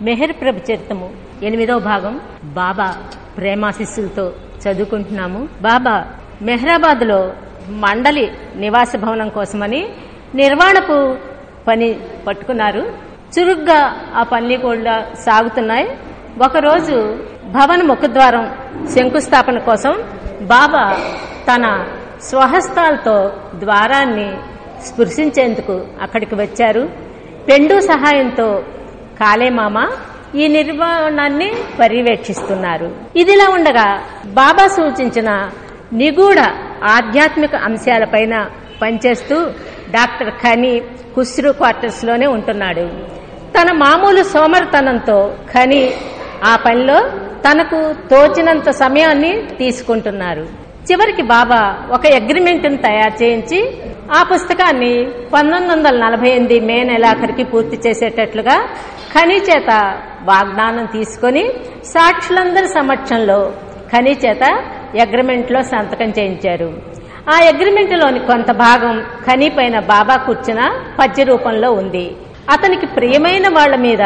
మెహర్ ప్రభు చరితము ఎనిమిదవ భాగం బాబా ప్రేమాశిస్సులతో చదువుకుంటున్నాము బాబా మెహరాబాద్ లో మండలి నివాస భవనం కోసమని నిర్వహణకు పని పట్టుకున్నారు చురుగ్గా ఆ పనులు కూడా సాగుతున్నాయి ఒకరోజు భవన ముఖద్వారం శంకుస్థాపన కోసం బాబా తన స్వహస్తాలతో ద్వారాన్ని స్పృశించేందుకు అక్కడికి వచ్చారు పెండు సహాయంతో కాలేమామ ఈ నిర్మాణాన్ని పర్యవేక్షిస్తున్నారు ఇదిలా ఉండగా బాబా సూచించిన నిగూఢ ఆధ్యాత్మిక అంశాలపైన పనిచేస్తూ డాక్టర్ ఖని కుస్రు క్వార్టర్స్ లోనే ఉంటున్నాడు తన మామూలు సోమరితనంతో ఖని ఆ పనిలో తనకు తోచినంత సమయాన్ని తీసుకుంటున్నారు చివరికి బాబా ఒక అగ్రిమెంట్ను తయారు చేయించి ఆ పుస్తకాన్ని పంతొమ్మిది వందల నలభై ఎనిమిది మే నెలాఖరికి పూర్తి చేసేటట్లుగా ఖని చేత వాగ్దానం తీసుకొని సాక్షులందరి సమక్షంలో ఖని చేత అగ్రిమెంట్లో సంతకం చేయించారు ఆ అగ్రిమెంట్లోని కొంత భాగం ఖని పైన బాబా కూర్చున్న పద్య రూపంలో ఉంది అతనికి ప్రియమైన వాళ్ల మీద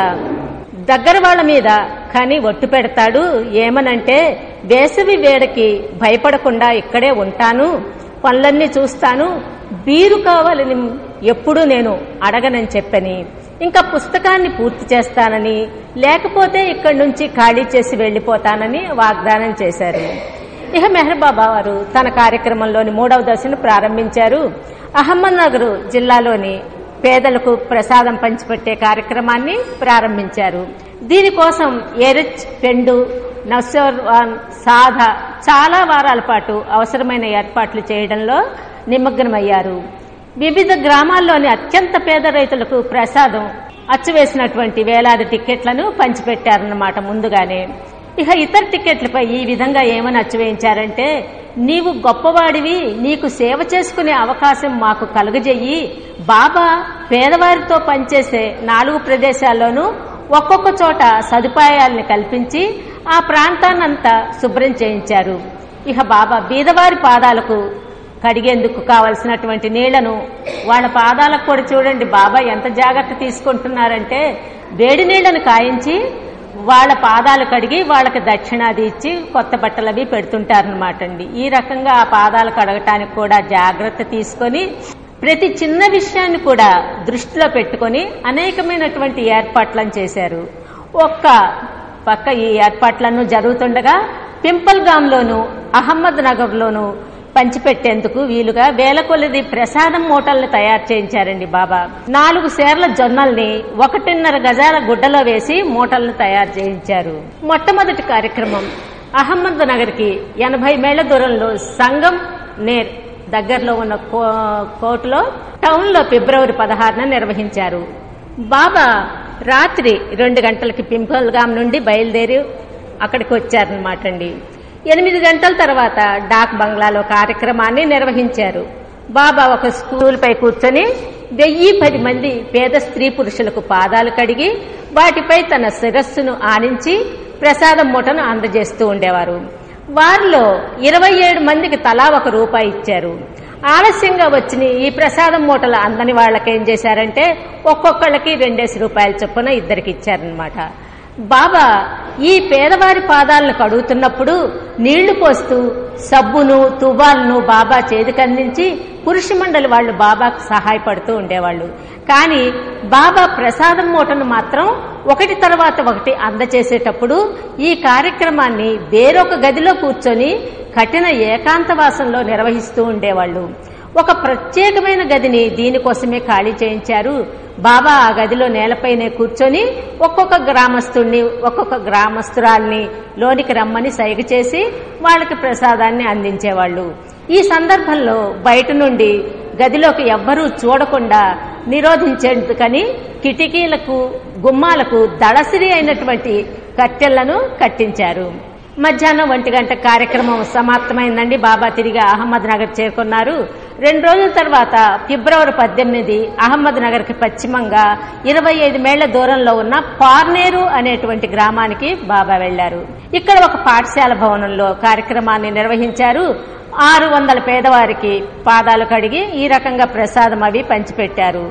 దగ్గర వాళ్ళ మీద కానీ ఒట్టు పెడతాడు ఏమనంటే వేసవి వేడకి భయపడకుండా ఇక్కడే ఉంటాను పనులన్నీ చూస్తాను బీరు కావాలని ఎప్పుడూ నేను అడగనని చెప్పని ఇంకా పుస్తకాన్ని పూర్తి చేస్తానని లేకపోతే ఇక్కడి నుంచి ఖాళీ చేసి వెళ్లిపోతానని వాగ్దానం చేశారు ఇక మెహర్ బాబా వారు తన కార్యక్రమంలోని మూడవ దశను ప్రారంభించారు అహ్మద్నగర్ జిల్లాలోని పేదలకు ప్రసాదం పంచిపెట్టే కార్యక్రమాన్ని ప్రారంభించారు దీనికోసం ఎరిచ్ పెండు నసర్వాన్ సాధ చాలా వారాల పాటు అవసరమైన ఏర్పాట్లు చేయడంలో నిమగ్నమయ్యారు వివిధ గ్రామాల్లోని అత్యంత పేద రైతులకు ప్రసాదం అచ్చువేసినటువంటి వేలాది టిక్కెట్లను పంచిపెట్టారన్నమాట ముందుగానే ఇక ఇతర టిక్కెట్లపై ఈ విధంగా ఏమని అచ్చువేయించారంటే నీవు గొప్పవాడివి నీకు సేవ చేసుకునే అవకాశం మాకు కలుగజెయ్యి బాబా పేదవారితో పనిచేసే నాలుగు ప్రదేశాల్లోనూ ఒక్కొక్క చోట సదుపాయాల్ని కల్పించి ఆ ప్రాంతాన్నంతా శుభ్రం చేయించారు ఇక బాబా బీదవారి పాదాలకు కడిగేందుకు కావలసినటువంటి నీళ్లను వాళ్ళ పాదాలకు కూడా చూడండి బాబా ఎంత జాగ్రత్త తీసుకుంటున్నారంటే వేడి నీళ్లను కాయించి వాళ్ళ పాదాలు కడిగి వాళ్ళకి దక్షిణాది ఇచ్చి కొత్త బట్టలు అవి పెడుతుంటారనమాట అండి ఈ రకంగా ఆ పాదాలు కడగటానికి కూడా జాగ్రత్త తీసుకొని ప్రతి చిన్న విషయాన్ని కూడా దృష్టిలో పెట్టుకొని అనేకమైనటువంటి ఏర్పాట్లను చేశారు ఒక్క పక్క ఈ ఏర్పాట్లను జరుగుతుండగా పింపల్గాంలోను అహ్మద్ నగర్లోను పంచిపెట్టేందుకు వీలుగా వేల కొలది ప్రసాదం మూటల్ని తయారు చేయించారండి బాబా నాలుగు సేర్ల జొన్నల్ని ఒకటిన్నర గజాల గుడ్డలో వేసి మూటలను తయారు చేయించారు మొట్టమొదటి కార్యక్రమం అహ్మద్ నగర్ కి ఎనభై మేళ్ల దూరంలో సంగం నేర్ దగ్గరలో ఉన్న కోర్టులో టౌన్ లో ఫిబ్రవరి పదహారున నిర్వహించారు బాబా రాత్రి రెండు గంటలకి పింపల్గాం నుండి బయలుదేరి అక్కడికి వచ్చారనమాట అండి ఎనిమిది గంటల తర్వాత డాక్ బంగ్లాలో కార్యక్రమాన్ని నిర్వహించారు బాబా ఒక స్కూల్ పై కూర్చొని వెయ్యి పది మంది పేద స్త్రీ పురుషులకు పాదాలు కడిగి వాటిపై తన శిరస్సును ఆనించి ప్రసాదం మూటను అందజేస్తూ ఉండేవారు వారిలో ఇరవై ఏడు మందికి తలా ఒక రూపాయి ఇచ్చారు ఆలస్యంగా వచ్చిన ఈ ప్రసాదం మూటలు అందని వాళ్ళకి ఏం చేశారంటే ఒక్కొక్కళ్ళకి రెండేసి రూపాయల చొప్పున ఇద్దరికి ఇచ్చారనమాట బాబా ఈ పేదవారి పాదాలను కడుగుతున్నప్పుడు నీళ్లు పోస్తూ సబ్బును తువ్వాలను బాబా చేతికందించి పురుష మండలి వాళ్ళు బాబాకు సహాయపడుతూ ఉండేవాళ్ళు కానీ బాబా ప్రసాదం మూటను మాత్రం ఒకటి తర్వాత ఒకటి అందచేసేటప్పుడు ఈ కార్యక్రమాన్ని వేరొక గదిలో కూర్చొని కఠిన ఏకాంతవాసంలో నిర్వహిస్తూ ఉండేవాళ్ళు ఒక ప్రత్యేకమైన గదిని దీనికోసమే ఖాళీ చేయించారు బాబా ఆ గదిలో నేలపైనే కూర్చొని ఒక్కొక్క గ్రామస్తుణ్ణి ఒక్కొక్క గ్రామస్తురాల్ని లోనికి రమ్మని సైగ చేసి వాళ్ళకి ప్రసాదాన్ని అందించేవాళ్ళు ఈ సందర్భంలో బయట నుండి గదిలోకి ఎవ్వరూ చూడకుండా నిరోధించేందుకని కిటికీలకు గుమ్మాలకు దళసిరి అయినటువంటి కట్టెలను కట్టించారు మధ్యాహ్నం ఒంటి గంట కార్యక్రమం సమాప్తమైందండి బాబా తిరిగి అహ్మద్ నగర్ చేరుకున్నారు రెండు రోజుల తర్వాత ఫిబ్రవరి పద్దెనిమిది అహ్మద్ నగర్ కి పశ్చిమంగా ఇరవై ఐదు మేళ్ల దూరంలో ఉన్న పార్నేరు అనేటువంటి గ్రామానికి బాబా వెళ్లారు ఇక్కడ ఒక పాఠశాల భవనంలో కార్యక్రమాన్ని నిర్వహించారు ఆరు వందల పేదవారికి పాదాలు కడిగి ఈ రకంగా ప్రసాదం అవి పంచిపెట్టారు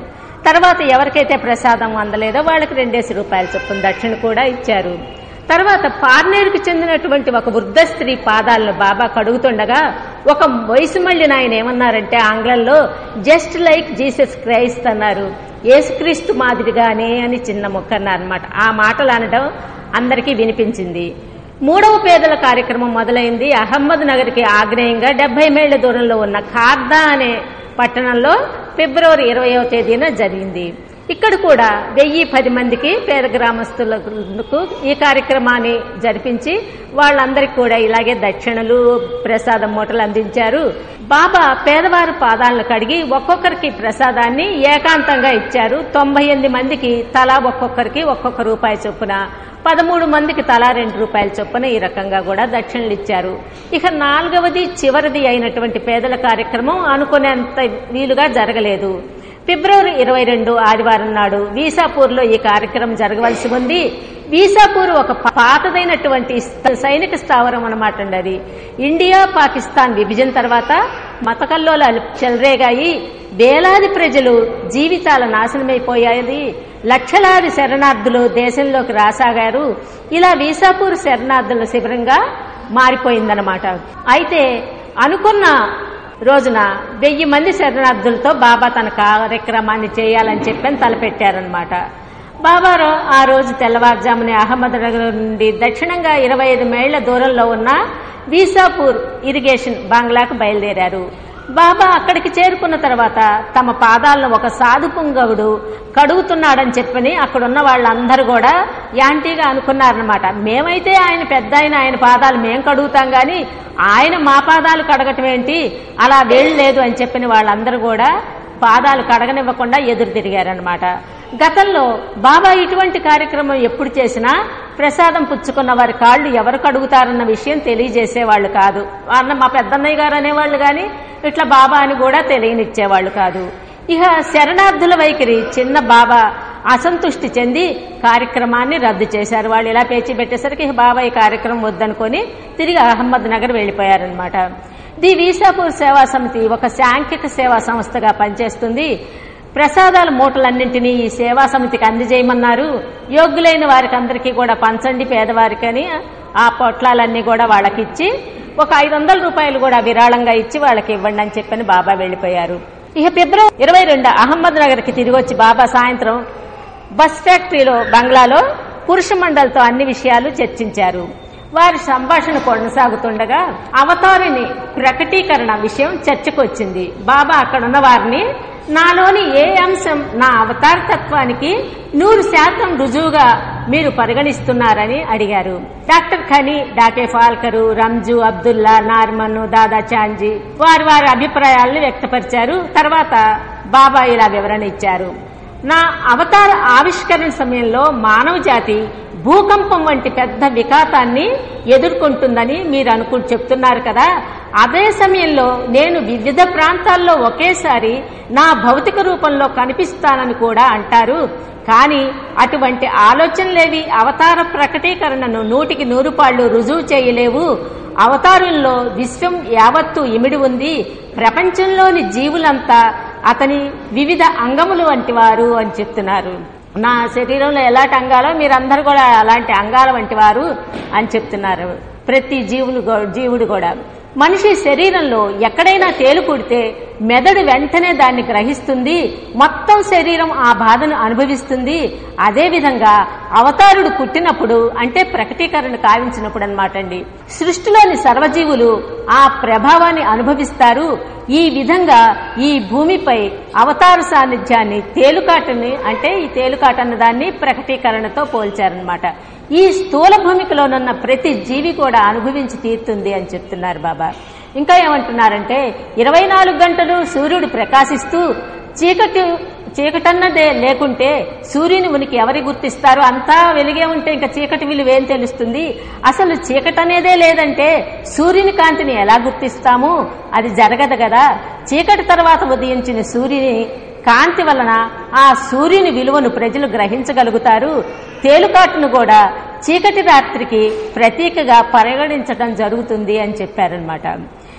తర్వాత ఎవరికైతే ప్రసాదం అందలేదో వాళ్ళకి రెండేసి రూపాయల చొప్పున దక్షిణ కూడా ఇచ్చారు తర్వాత పార్నేరుకు చెందినటువంటి ఒక వృద్ధ స్త్రీ పాదాలను బాబా కడుగుతుండగా ఒక వయసు మళ్ళిన ఆయన ఏమన్నారంటే ఆంగ్లంలో జస్ట్ లైక్ జీసస్ క్రైస్ట్ అన్నారు యేసుక్రీస్తు మాదిరిగానే అని చిన్న మొక్క అన్నారనమాట ఆ మాటలు అనడం అందరికీ వినిపించింది మూడవ పేదల కార్యక్రమం మొదలైంది అహ్మద్ నగర్కి ఆగ్నేయంగా డెబ్బై మైళ్ళ దూరంలో ఉన్న ఖార్దా అనే పట్టణంలో ఫిబ్రవరి ఇరవయవ తేదీన జరిగింది ఇక్కడ కూడా వెయ్యి పది మందికి పేద గ్రామస్తులకు ఈ కార్యక్రమాన్ని జరిపించి వాళ్ళందరికీ కూడా ఇలాగే దక్షిణలు ప్రసాదం మూటలు అందించారు బాబా పేదవారి పాదాలను కడిగి ఒక్కొక్కరికి ప్రసాదాన్ని ఏకాంతంగా ఇచ్చారు తొంభై ఎనిమిది మందికి తలా ఒక్కొక్కరికి ఒక్కొక్క రూపాయి చొప్పున పదమూడు మందికి తలా రెండు రూపాయల చొప్పున ఈ రకంగా కూడా దక్షిణలు ఇచ్చారు ఇక నాలుగవది చివరిది అయినటువంటి పేదల కార్యక్రమం అనుకునేంత వీలుగా జరగలేదు ఫిబ్రవరి ఇరవై రెండు ఆదివారం నాడు వీసాపూర్లో ఈ కార్యక్రమం జరగవలసి ఉంది వీసాపూర్ ఒక పాతదైనటువంటి సైనిక స్థావరం అనమాట అండి అది ఇండియా పాకిస్తాన్ విభజన తర్వాత మతకల్లోలాలు చెలరేగాయి వేలాది ప్రజలు జీవితాల నాశనమైపోయాయి లక్షలాది శరణార్థులు దేశంలోకి రాసాగారు ఇలా వీసాపూర్ శరణార్థుల శిబిరంగా మారిపోయిందనమాట అయితే అనుకున్న రోజున వెయ్యి మంది శరణార్థులతో బాబా తన కార్యక్రమాన్ని చేయాలని చెప్పని తలపెట్టారనమాట బాబారావు ఆ రోజు తెల్లవారుజామునే అహ్మద్నగర్ నుండి దక్షిణంగా ఇరవై ఐదు మైళ్ల దూరంలో ఉన్న వీసాపూర్ ఇరిగేషన్ బంగ్లాకు బయలుదేరారు బాబా అక్కడికి చేరుకున్న తర్వాత తమ పాదాలను ఒక సాధు పుంగవుడు కడుగుతున్నాడని చెప్పని అక్కడున్న వాళ్ళందరూ కూడా యాంటీగా అనుకున్నారనమాట మేమైతే ఆయన పెద్ద ఆయన ఆయన పాదాలు మేం కడుగుతాం గాని ఆయన మా పాదాలు కడగటం ఏంటి అలా లేదు అని చెప్పిన వాళ్ళందరూ కూడా పాదాలు కడగనివ్వకుండా ఎదురు తిరిగారనమాట గతంలో బాబా ఇటువంటి కార్యక్రమం ఎప్పుడు చేసినా ప్రసాదం పుచ్చుకున్న వారి కాళ్ళు ఎవరు కడుగుతారన్న విషయం తెలియజేసేవాళ్ళు కాదు అన్న మా పెద్దన్నయ్య గారు అనేవాళ్ళు కానీ ఇట్లా బాబా అని కూడా తెలియనిచ్చేవాళ్ళు కాదు ఇక శరణార్థుల వైఖరి చిన్న బాబా అసంతుష్టి చెంది కార్యక్రమాన్ని రద్దు చేశారు వాళ్ళు ఇలా పేచి పెట్టేసరికి ఇక బాబా ఈ కార్యక్రమం వద్దనుకొని తిరిగి అహ్మద్ నగర్ వెళ్లిపోయారనమాట ది వీసాపూర్ సేవా సమితి ఒక సాంఖ్యక సేవా సంస్థగా పనిచేస్తుంది ప్రసాదాల మూటలన్నింటినీ ఈ సేవా సమితికి అందజేయమన్నారు యోగ్యులైన వారికి అందరికీ కూడా పంచండి పేదవారికని ఆ పొట్లాలన్నీ కూడా వాళ్ళకి ఇచ్చి ఒక ఐదు వందల రూపాయలు కూడా విరాళంగా ఇచ్చి వాళ్ళకి ఇవ్వండి అని చెప్పని బాబా వెళ్లిపోయారు ఇక ఫిబ్రవరి ఇరవై రెండు అహ్మద్ నగర్ కి తిరిగి వచ్చి బాబా సాయంత్రం బస్ ఫ్యాక్టరీలో బంగ్లాలో పురుష మండలితో అన్ని విషయాలు చర్చించారు వారి సంభాషణ కొనసాగుతుండగా అవతారిని ప్రకటీకరణ విషయం చర్చకు వచ్చింది బాబా అక్కడున్న వారిని నాలోని ఏ అంశం నా అవతార తత్వానికి నూరు శాతం రుజువుగా మీరు పరిగణిస్తున్నారని అడిగారు డాక్టర్ ఖని డాకే ఫాల్కరు రంజు అబ్దుల్లా నార్మన్ దాదా చాంజీ వారి వారి అభిప్రాయాలను వ్యక్తపరిచారు తర్వాత బాబా ఇలా వివరణ ఇచ్చారు నా అవతార ఆవిష్కరణ సమయంలో మానవ జాతి భూకంపం వంటి పెద్ద వికాతాన్ని ఎదుర్కొంటుందని మీరు అనుకుంటూ చెప్తున్నారు కదా అదే సమయంలో నేను వివిధ ప్రాంతాల్లో ఒకేసారి నా భౌతిక రూపంలో కనిపిస్తానని కూడా అంటారు కానీ అటువంటి ఆలోచనలేవి అవతార ప్రకటీకరణను నూటికి నూరు పాళ్లు రుజువు చేయలేవు అవతారుల్లో విశ్వం యావత్తు ఇమిడి ఉంది ప్రపంచంలోని జీవులంతా అతని వివిధ అంగములు వంటి వారు అని చెప్తున్నారు నా శరీరంలో ఎలాంటి అంగాలో మీరందరూ కూడా అలాంటి అంగాల వంటి వారు అని చెప్తున్నారు ప్రతి జీవులు జీవుడు కూడా మనిషి శరీరంలో ఎక్కడైనా తేలు కుడితే మెదడు వెంటనే దాన్ని గ్రహిస్తుంది మొత్తం శరీరం ఆ బాధను అనుభవిస్తుంది అదేవిధంగా అవతారుడు పుట్టినప్పుడు అంటే ప్రకటీకరణ కావించినప్పుడు అనమాట అండి సృష్టిలోని సర్వజీవులు ఆ ప్రభావాన్ని అనుభవిస్తారు ఈ విధంగా ఈ భూమిపై అవతార సాన్నిధ్యాన్ని తేలుకాటని అంటే ఈ తేలుకాట అన్న దాన్ని ప్రకటీకరణతో పోల్చారనమాట ఈ స్థూల భూమికలోనున్న ప్రతి జీవి కూడా అనుభవించి తీరుతుంది అని చెప్తున్నారు బాబా ఇంకా ఏమంటున్నారంటే ఇరవై నాలుగు గంటలు సూర్యుడు ప్రకాశిస్తూ చీకటి చీకటన్నదే లేకుంటే సూర్యుని ఉనికి ఎవరి గుర్తిస్తారు అంతా వెలిగే ఉంటే ఇంకా చీకటి విలువ ఏం తెలుస్తుంది అసలు చీకటి అనేదే లేదంటే సూర్యుని కాంతిని ఎలా గుర్తిస్తాము అది జరగదు కదా చీకటి తర్వాత ఉదయించిన సూర్యుని కాంతి వలన ఆ సూర్యుని విలువను ప్రజలు గ్రహించగలుగుతారు తేలుకాటును కూడా చీకటి రాత్రికి ప్రతీకగా పరిగణించడం జరుగుతుంది అని చెప్పారనమాట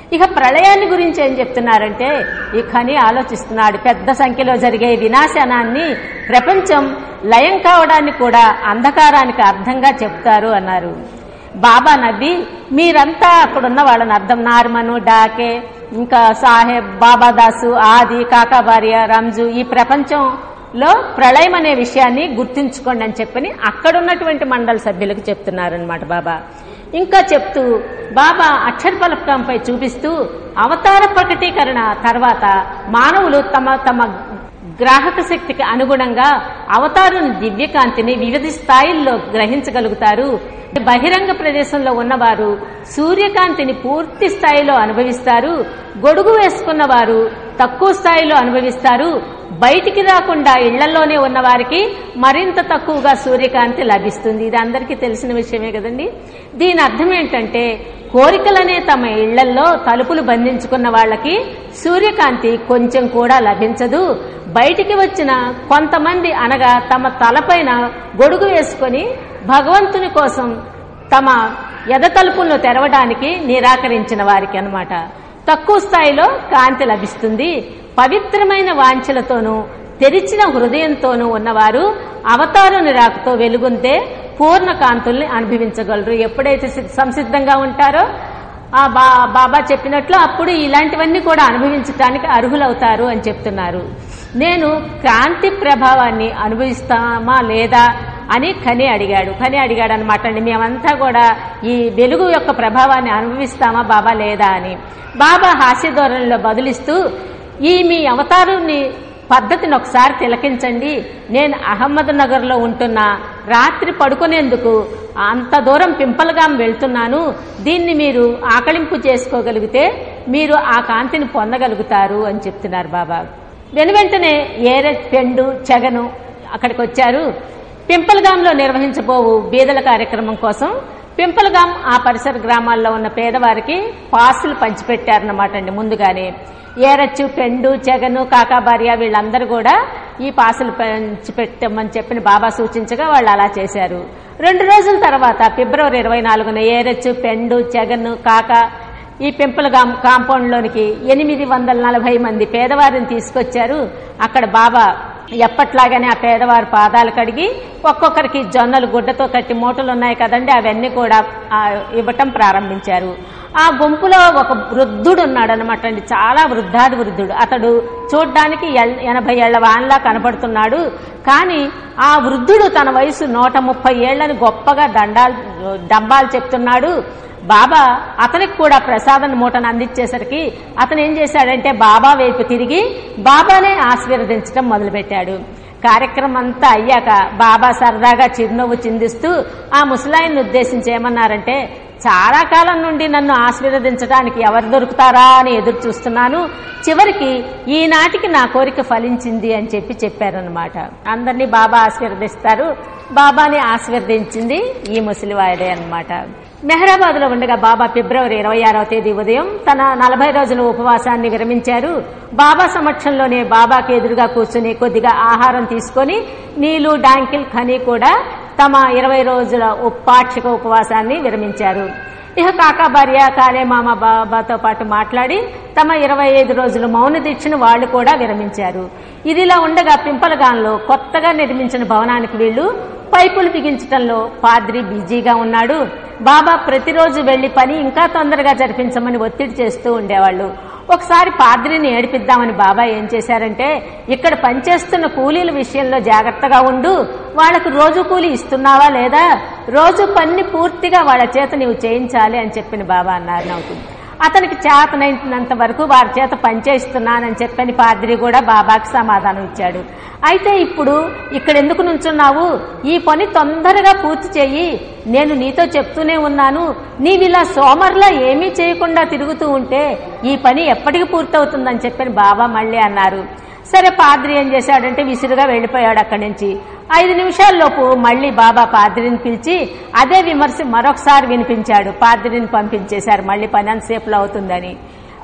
ఇక ప్రళయాన్ని గురించి ఏం చెప్తున్నారంటే ఈ ఖని ఆలోచిస్తున్నాడు పెద్ద సంఖ్యలో జరిగే వినాశనాన్ని ప్రపంచం లయం కావడాన్ని కూడా అంధకారానికి అర్థంగా చెప్తారు అన్నారు బాబా నవ్వి మీరంతా అక్కడున్న వాళ్ళని అర్థం నార్మను డాకే ఇంకా సాహెబ్ బాబాదాసు ఆది కాకాబార్య రంజు ఈ ప్రపంచంలో ప్రళయం అనే విషయాన్ని గుర్తుంచుకోండి అని చెప్పని అక్కడున్నటువంటి మండల సభ్యులకు చెప్తున్నారనమాట బాబా ఇంకా చెప్తూ బాబా అక్షర పలకంపై చూపిస్తూ అవతార ప్రకటీకరణ తర్వాత మానవులు తమ తమ గ్రాహక శక్తికి అనుగుణంగా అవతారుని దివ్యకాంతిని వివిధ స్థాయిల్లో గ్రహించగలుగుతారు బహిరంగ ప్రదేశంలో ఉన్నవారు సూర్యకాంతిని పూర్తి స్థాయిలో అనుభవిస్తారు గొడుగు వేసుకున్న వారు తక్కువ స్థాయిలో అనుభవిస్తారు బయటికి రాకుండా ఇళ్లలోనే ఉన్న వారికి మరింత తక్కువగా సూర్యకాంతి లభిస్తుంది ఇది అందరికీ తెలిసిన విషయమే కదండి దీని అర్థం ఏంటంటే కోరికలనే తమ ఇళ్లల్లో తలుపులు బంధించుకున్న వాళ్ళకి సూర్యకాంతి కొంచెం కూడా లభించదు బయటికి వచ్చిన కొంతమంది అనగా తమ తలపైన గొడుగు వేసుకొని భగవంతుని కోసం తమ ఎద తలుపులను తెరవడానికి నిరాకరించిన వారికి అన్నమాట తక్కువ స్థాయిలో కాంతి లభిస్తుంది పవిత్రమైన వాంఛలతోనూ తెరిచిన హృదయంతోనూ ఉన్నవారు అవతారుని రాకతో వెలుగుంటే పూర్ణ కాంతుల్ని అనుభవించగలరు ఎప్పుడైతే సి- సంసిద్ధంగా ఉంటారో ఆ బా బాబా చెప్పినట్లు అప్పుడు ఇలాంటివన్నీ కూడా అనుభవించడానికి అర్హులవుతారు అని చెప్తున్నారు నేను కాంతి ప్రభావాన్ని అనుభవిస్తామా లేదా అని ఖని అడిగాడు ఖని అడిగాడు అనమాట అండి మేమంతా కూడా ఈ వెలుగు యొక్క ప్రభావాన్ని అనుభవిస్తామా బాబా లేదా అని బాబా హాస్య ధోరణిలో బదులిస్తూ ఈ మీ అవతారుని పద్ధతిని ఒకసారి తిలకించండి నేను అహ్మద్ నగర్ లో ఉంటున్నా రాత్రి పడుకునేందుకు అంత దూరం పింపల్గాం వెళ్తున్నాను దీన్ని మీరు ఆకలింపు చేసుకోగలిగితే మీరు ఆ కాంతిని పొందగలుగుతారు అని చెప్తున్నారు బాబా వెను వెంటనే ఏరె పెండు చెగను అక్కడికి వచ్చారు పింపల్గాంలో నిర్వహించబోవు బీదల కార్యక్రమం కోసం పింపల్గాం ఆ పరిసర గ్రామాల్లో ఉన్న పేదవారికి పాసులు పంచిపెట్టారన్నమాట అండి ముందుగానే ఏరచ్చు పెండు చెగను కాకాబార్య వీళ్ళందరూ కూడా ఈ పాసులు పంచిపెట్టమని చెప్పిన బాబా సూచించగా వాళ్ళు అలా చేశారు రెండు రోజుల తర్వాత ఫిబ్రవరి ఇరవై నాలుగున ఏరచ్చు పెండు చెగను కాక ఈ పెంపులగాం కాంపౌండ్ లోనికి ఎనిమిది వందల నలభై మంది పేదవారిని తీసుకొచ్చారు అక్కడ బాబా ఎప్పట్లాగానే ఆ పేదవారి పాదాలు కడిగి ఒక్కొక్కరికి జొన్నలు గుడ్డతో కట్టి మూటలు ఉన్నాయి కదండి అవన్నీ కూడా ఆ, ఇవ్వటం ప్రారంభించారు ఆ గుంపులో ఒక వృద్ధుడు ఉన్నాడు అనమాట అండి చాలా వృద్ధాది వృద్ధుడు అతడు చూడ్డానికి ఎల్- ఎనభై ఏళ్ల వాన్లా కనపడుతున్నాడు కానీ ఆ వృద్ధుడు తన వయసు నూట ముప్పై ఏళ్లని గొప్పగా దండాలు డంబాలు చెప్తున్నాడు బాబా అతనికి కూడా ప్రసాదం మూటను అందించేసరికి అతను ఏం చేశాడంటే బాబా వైపు తిరిగి బాబానే ఆశీర్వదించడం మొదలుపెట్టాడు కార్యక్రమం అంతా అయ్యాక బాబా సరదాగా చిరునవ్వు చిందిస్తూ ఆ ముసలాయిని ఉద్దేశించి ఏమన్నారంటే చాలా కాలం నుండి నన్ను ఆశీర్వదించడానికి ఎవరు దొరుకుతారా అని ఎదురు చూస్తున్నాను చివరికి ఈనాటికి నా కోరిక ఫలించింది అని చెప్పి చెప్పారనమాట అందరినీ బాబా ఆశీర్వదిస్తారు బాబాని ఆశీర్వదించింది ఈ ముసలివాయదే అన్నమాట మెహరాబాద్ లో ఉండగా బాబా ఫిబ్రవరి ఇరవై ఆరవ తేదీ ఉదయం తన నలభై రోజుల ఉపవాసాన్ని విరమించారు బాబా సమక్షంలోనే బాబాకి ఎదురుగా కూర్చుని కొద్దిగా ఆహారం తీసుకొని నీలు డాంకిల్ ఖనీ కూడా తమ ఇరవై రోజుల ఉప్- పాక్షిక ఉపవాసాన్ని విరమించారు ఇక కాకా భార్య కాలే మామ బాబాతో పాటు మాట్లాడి తమ ఇరవై ఐదు రోజుల మౌన దీక్షను వాళ్లు కూడా విరమించారు ఇదిలా ఉండగా పింపలగాన్లో కొత్తగా నిర్మించిన భవనానికి వీళ్లు పైపులు బిగించడంలో పాద్రి బిజీగా ఉన్నాడు బాబా ప్రతిరోజు వెళ్లి పని ఇంకా తొందరగా జరిపించమని ఒత్తిడి చేస్తూ ఉండేవాళ్ళు ఒకసారి పాద్రిని ఏడిపిద్దామని బాబా ఏం చేశారంటే ఇక్కడ పనిచేస్తున్న కూలీల విషయంలో జాగ్రత్తగా ఉండు వాళ్లకు రోజు కూలీ ఇస్తున్నావా లేదా రోజు పని పూర్తిగా వాళ్ళ చేత నీవు చేయించాలి అని చెప్పిన బాబా అన్నారు నవ్వుతూ అతనికి చేతనైనంత వరకు వారి చేత పనిచేయిస్తున్నానని చెప్పని పాద్రి కూడా బాబాకి సమాధానం ఇచ్చాడు అయితే ఇప్పుడు ఇక్కడ ఎందుకు నుంచున్నావు ఈ పని తొందరగా పూర్తి చెయ్యి నేను నీతో చెప్తూనే ఉన్నాను నీవిలా సోమర్లా ఏమీ చేయకుండా తిరుగుతూ ఉంటే ఈ పని ఎప్పటికి పూర్తవుతుందని చెప్పని బాబా మళ్ళీ అన్నారు సరే పాద్రి ఏం చేశాడంటే విసురుగా వెళ్ళిపోయాడు అక్కడి నుంచి ఐదు నిమిషాల్లోపు మళ్ళీ బాబా పాద్రిని పిలిచి అదే విమర్శ మరొకసారి వినిపించాడు పాద్రిని పంపించేశారు మళ్ళీ పని అంతసేపులో అవుతుందని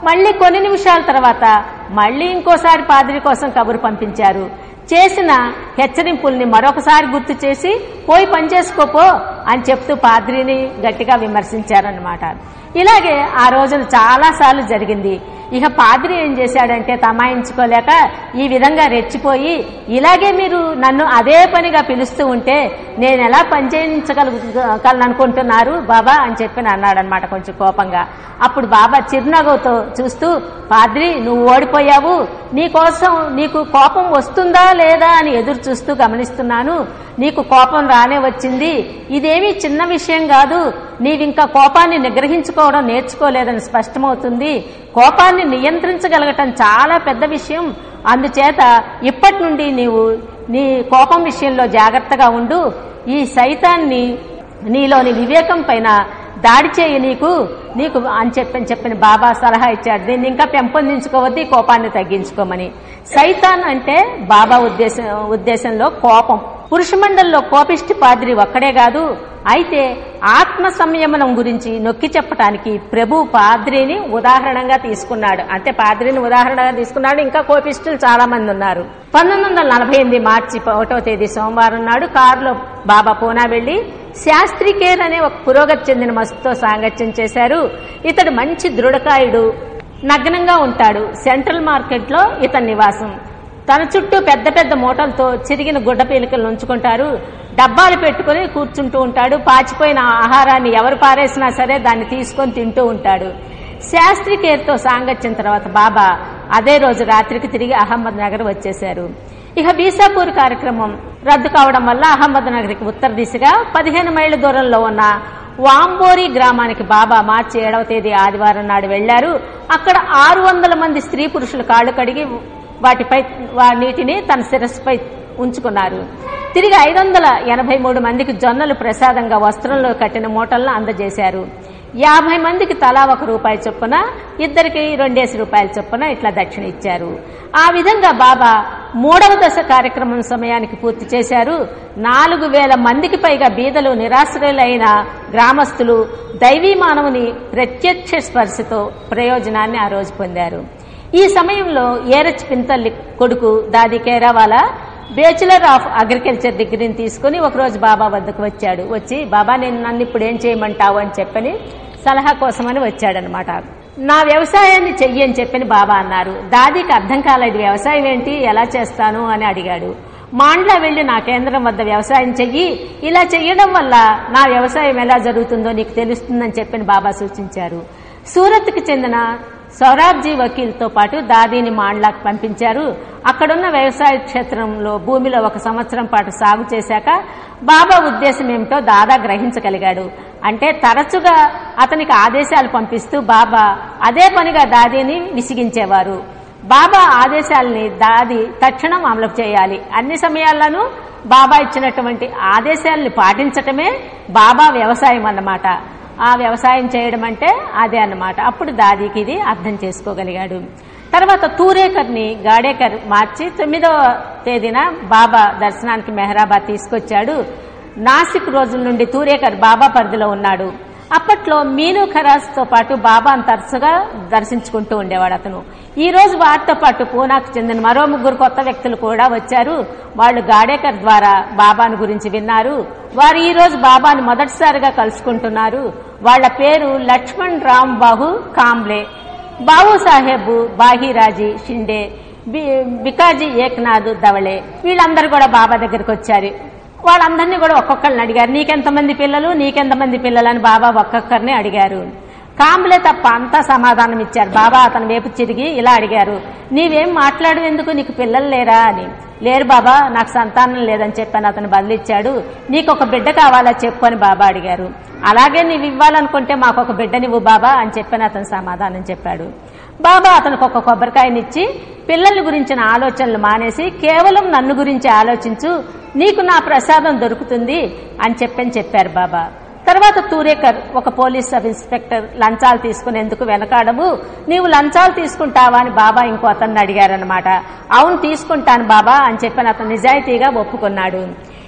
మళ్ళీ కొన్ని నిమిషాల తర్వాత మళ్ళీ ఇంకోసారి పాదిరి కోసం కబురు పంపించారు చేసిన హెచ్చరింపుల్ని మరొకసారి గుర్తు చేసి పోయి పని చేసుకోపో అని చెప్తూ పాద్రిని గట్టిగా విమర్శించారనమాట ఇలాగే ఆ రోజున చాలా సార్లు జరిగింది ఇక పాద్రి ఏం చేశాడంటే తమాయించుకోలేక ఈ విధంగా రెచ్చిపోయి ఇలాగే మీరు నన్ను అదే పనిగా పిలుస్తూ ఉంటే నేను ఎలా పని చేయించగలను అనుకుంటున్నారు బాబా అని చెప్పి అన్నాడనమాట కొంచెం కోపంగా అప్పుడు బాబా చిరునవ్వుతో చూస్తూ పాద్రి నువ్వు ఓడిపోయావు నీ కోసం నీకు కోపం వస్తుందా లేదా అని ఎదురు చూస్తూ గమనిస్తున్నాను నీకు కోపం రానే వచ్చింది ఇదేమీ చిన్న విషయం కాదు నీవింకా కోపాన్ని నిగ్రహించుకోవడం నేర్చుకోలేదని స్పష్టమవుతుంది కోపాన్ని నియంత్రించగలగటం చాలా పెద్ద విషయం అందుచేత ఇప్పటి నుండి నీవు నీ కోపం విషయంలో జాగ్రత్తగా ఉండు ఈ సైతాన్ని నీలోని వివేకం పైన దాడి చేయి నీకు నీకు అని చెప్పని చెప్పిన బాబా సలహా ఇచ్చాడు దీన్ని ఇంకా పెంపొందించుకోవద్దు ఈ కోపాన్ని తగ్గించుకోమని సైతాన్ అంటే బాబా ఉద్దేశం ఉద్దేశంలో కోపం పురుషమండలిలో కోపిష్టి పాదిరి ఒక్కడే కాదు అయితే ఆత్మ సంయమనం గురించి నొక్కి చెప్పడానికి ప్రభు పాద్రిని ఉదాహరణగా తీసుకున్నాడు అంటే పాద్రిని ఉదాహరణగా తీసుకున్నాడు ఇంకా కోపిష్టులు చాలా మంది ఉన్నారు పంతొమ్మిది వందల నలభై ఎనిమిది మార్చి ఒకటో తేదీ సోమవారం నాడు కారులో బాబా పూనా వెళ్లి శాస్త్రి కేర్ అనే ఒక పురోగతి చెందిన మస్తుతో సాంగత్యం చేశారు ఇతడు మంచి దృఢకాయుడు నగ్నంగా ఉంటాడు సెంట్రల్ మార్కెట్ లో ఇతని నివాసం తన చుట్టూ పెద్ద పెద్ద మూటలతో చిరిగిన గుడ్డ పీలికలు ఉంచుకుంటారు డబ్బాలు పెట్టుకుని కూర్చుంటూ ఉంటాడు పాచిపోయిన ఆహారాన్ని ఎవరు పారేసినా సరే దాన్ని తీసుకొని తింటూ ఉంటాడు శాస్త్రి కేర్తో సాంగత్యం తర్వాత బాబా అదే రోజు రాత్రికి తిరిగి అహ్మద్ నగర్ వచ్చేశారు ఇక బీసాపూర్ కార్యక్రమం రద్దు కావడం వల్ల అహ్మద్ నగర్కి ఉత్తర దిశగా పదిహేను మైళ్ళ దూరంలో ఉన్న వాంబోరి గ్రామానికి బాబా మార్చి ఏడవ తేదీ ఆదివారం నాడు వెళ్లారు అక్కడ ఆరు వందల మంది స్త్రీ పురుషులు కాళ్లు కడిగి వాటిపై వా నీటిని తన శిరస్సుపై ఉంచుకున్నారు తిరిగి ఐదు వందల ఎనభై మూడు మందికి జొన్నలు ప్రసాదంగా వస్త్రంలో కట్టిన మూటలను అందజేశారు యాభై మందికి తలా ఒక రూపాయి చొప్పున ఇద్దరికి రెండేసి రూపాయల చొప్పున ఇట్లా దక్షిణ ఇచ్చారు ఆ విధంగా బాబా మూడవ దశ కార్యక్రమం సమయానికి పూర్తి చేశారు నాలుగు వేల మందికి పైగా బీదలు నిరాశ్రయులైన గ్రామస్తులు దైవీ మానవుని ప్రత్యక్ష స్పర్శతో ప్రయోజనాన్ని ఆ రోజు పొందారు ఈ సమయంలో ఏరచ్ పింతల్లి కొడుకు దాది కేరావాలా బ్యాచులర్ ఆఫ్ అగ్రికల్చర్ డిగ్రీని తీసుకుని ఒకరోజు బాబా వద్దకు వచ్చాడు వచ్చి బాబా నేను నన్ను ఇప్పుడు ఏం చేయమంటావు అని చెప్పని సలహా కోసమని వచ్చాడనమాట నా వ్యవసాయాన్ని చెయ్యి అని చెప్పని బాబా అన్నారు దాదికి అర్థం కాలేదు వ్యవసాయం ఏంటి ఎలా చేస్తాను అని అడిగాడు మాండ్లా వెళ్లి నా కేంద్రం వద్ద వ్యవసాయం చెయ్యి ఇలా చెయ్యడం వల్ల నా వ్యవసాయం ఎలా జరుగుతుందో నీకు తెలుస్తుందని చెప్పని బాబా సూచించారు సూరత్కి చెందిన సౌరాబ్జీ వకీల్తో పాటు దాదీని మాండ్లాకు పంపించారు అక్కడున్న వ్యవసాయ క్షేత్రంలో భూమిలో ఒక సంవత్సరం పాటు సాగు చేశాక బాబా ఉద్దేశం ఏమిటో దాదా గ్రహించగలిగాడు అంటే తరచుగా అతనికి ఆదేశాలు పంపిస్తూ బాబా అదే పనిగా దాదీని విసిగించేవారు బాబా ఆదేశాలని దాది తక్షణం అమలు చేయాలి అన్ని సమయాల్లోనూ బాబా ఇచ్చినటువంటి ఆదేశాలని పాటించటమే బాబా వ్యవసాయం అన్నమాట ఆ వ్యవసాయం చేయడం అంటే అదే అన్నమాట అప్పుడు దాదీకి ఇది అర్థం చేసుకోగలిగాడు తర్వాత తూరేకర్ని గాడేకర్ మార్చి తొమ్మిదవ తేదీన బాబా దర్శనానికి మెహరాబాద్ తీసుకొచ్చాడు నాసిక్ రోజుల నుండి తూరేకర్ బాబా పరిధిలో ఉన్నాడు అప్పట్లో మీను ఖరాస్ తో పాటు బాబాను తరచుగా దర్శించుకుంటూ ఉండేవాడు అతను ఈ రోజు వారితో పాటు పూనాకు చెందిన మరో ముగ్గురు కొత్త వ్యక్తులు కూడా వచ్చారు వాళ్ళు గాడేకర్ ద్వారా బాబాను గురించి విన్నారు వారు ఈ రోజు బాబాను మొదటిసారిగా కలుసుకుంటున్నారు వాళ్ళ పేరు లక్ష్మణ్ రామ్ బాహు కాంబ్లే బాబు సాహెబ్ బాహిరాజీ షిండే బి- బికాజీ ఏక్నాథ్ దవళే వీళ్ళందరూ కూడా బాబా దగ్గరికి వచ్చారు వాళ్ళందరినీ కూడా ఒక్కొక్కరిని అడిగారు నీకెంతమంది పిల్లలు నీకెంతమంది పిల్లలు అని బాబా ఒక్కొక్కరిని అడిగారు కాంబులే తప్ప అంతా సమాధానం ఇచ్చారు బాబా అతని వైపు తిరిగి ఇలా అడిగారు నీవేం మాట్లాడు ఎందుకు నీకు పిల్లలు లేరా అని లేరు బాబా నాకు సంతానం లేదని చెప్పని అతను బదిలిచ్చాడు నీకు ఒక బిడ్డ కావాలా చెప్పు అని బాబా అడిగారు అలాగే నీవు ఇవ్వాలనుకుంటే మాకు ఒక బిడ్డనివ్వు బాబా అని చెప్పని అతను సమాధానం చెప్పాడు బాబా అతనికి ఒక కొబ్బరికాయనిచ్చి పిల్లల గురించిన ఆలోచనలు మానేసి కేవలం నన్ను గురించి ఆలోచించు నీకు నా ప్రసాదం దొరుకుతుంది అని చెప్పని చెప్పారు బాబా తర్వాత తూరేకర్ ఒక పోలీస్ సబ్ ఇన్స్పెక్టర్ లంచాలు తీసుకునేందుకు వెనకాడవు నీవు లంచాలు తీసుకుంటావా అని బాబా ఇంకో అతన్ని అడిగారనమాట అవును తీసుకుంటాను బాబా అని చెప్పని అతను నిజాయితీగా ఒప్పుకున్నాడు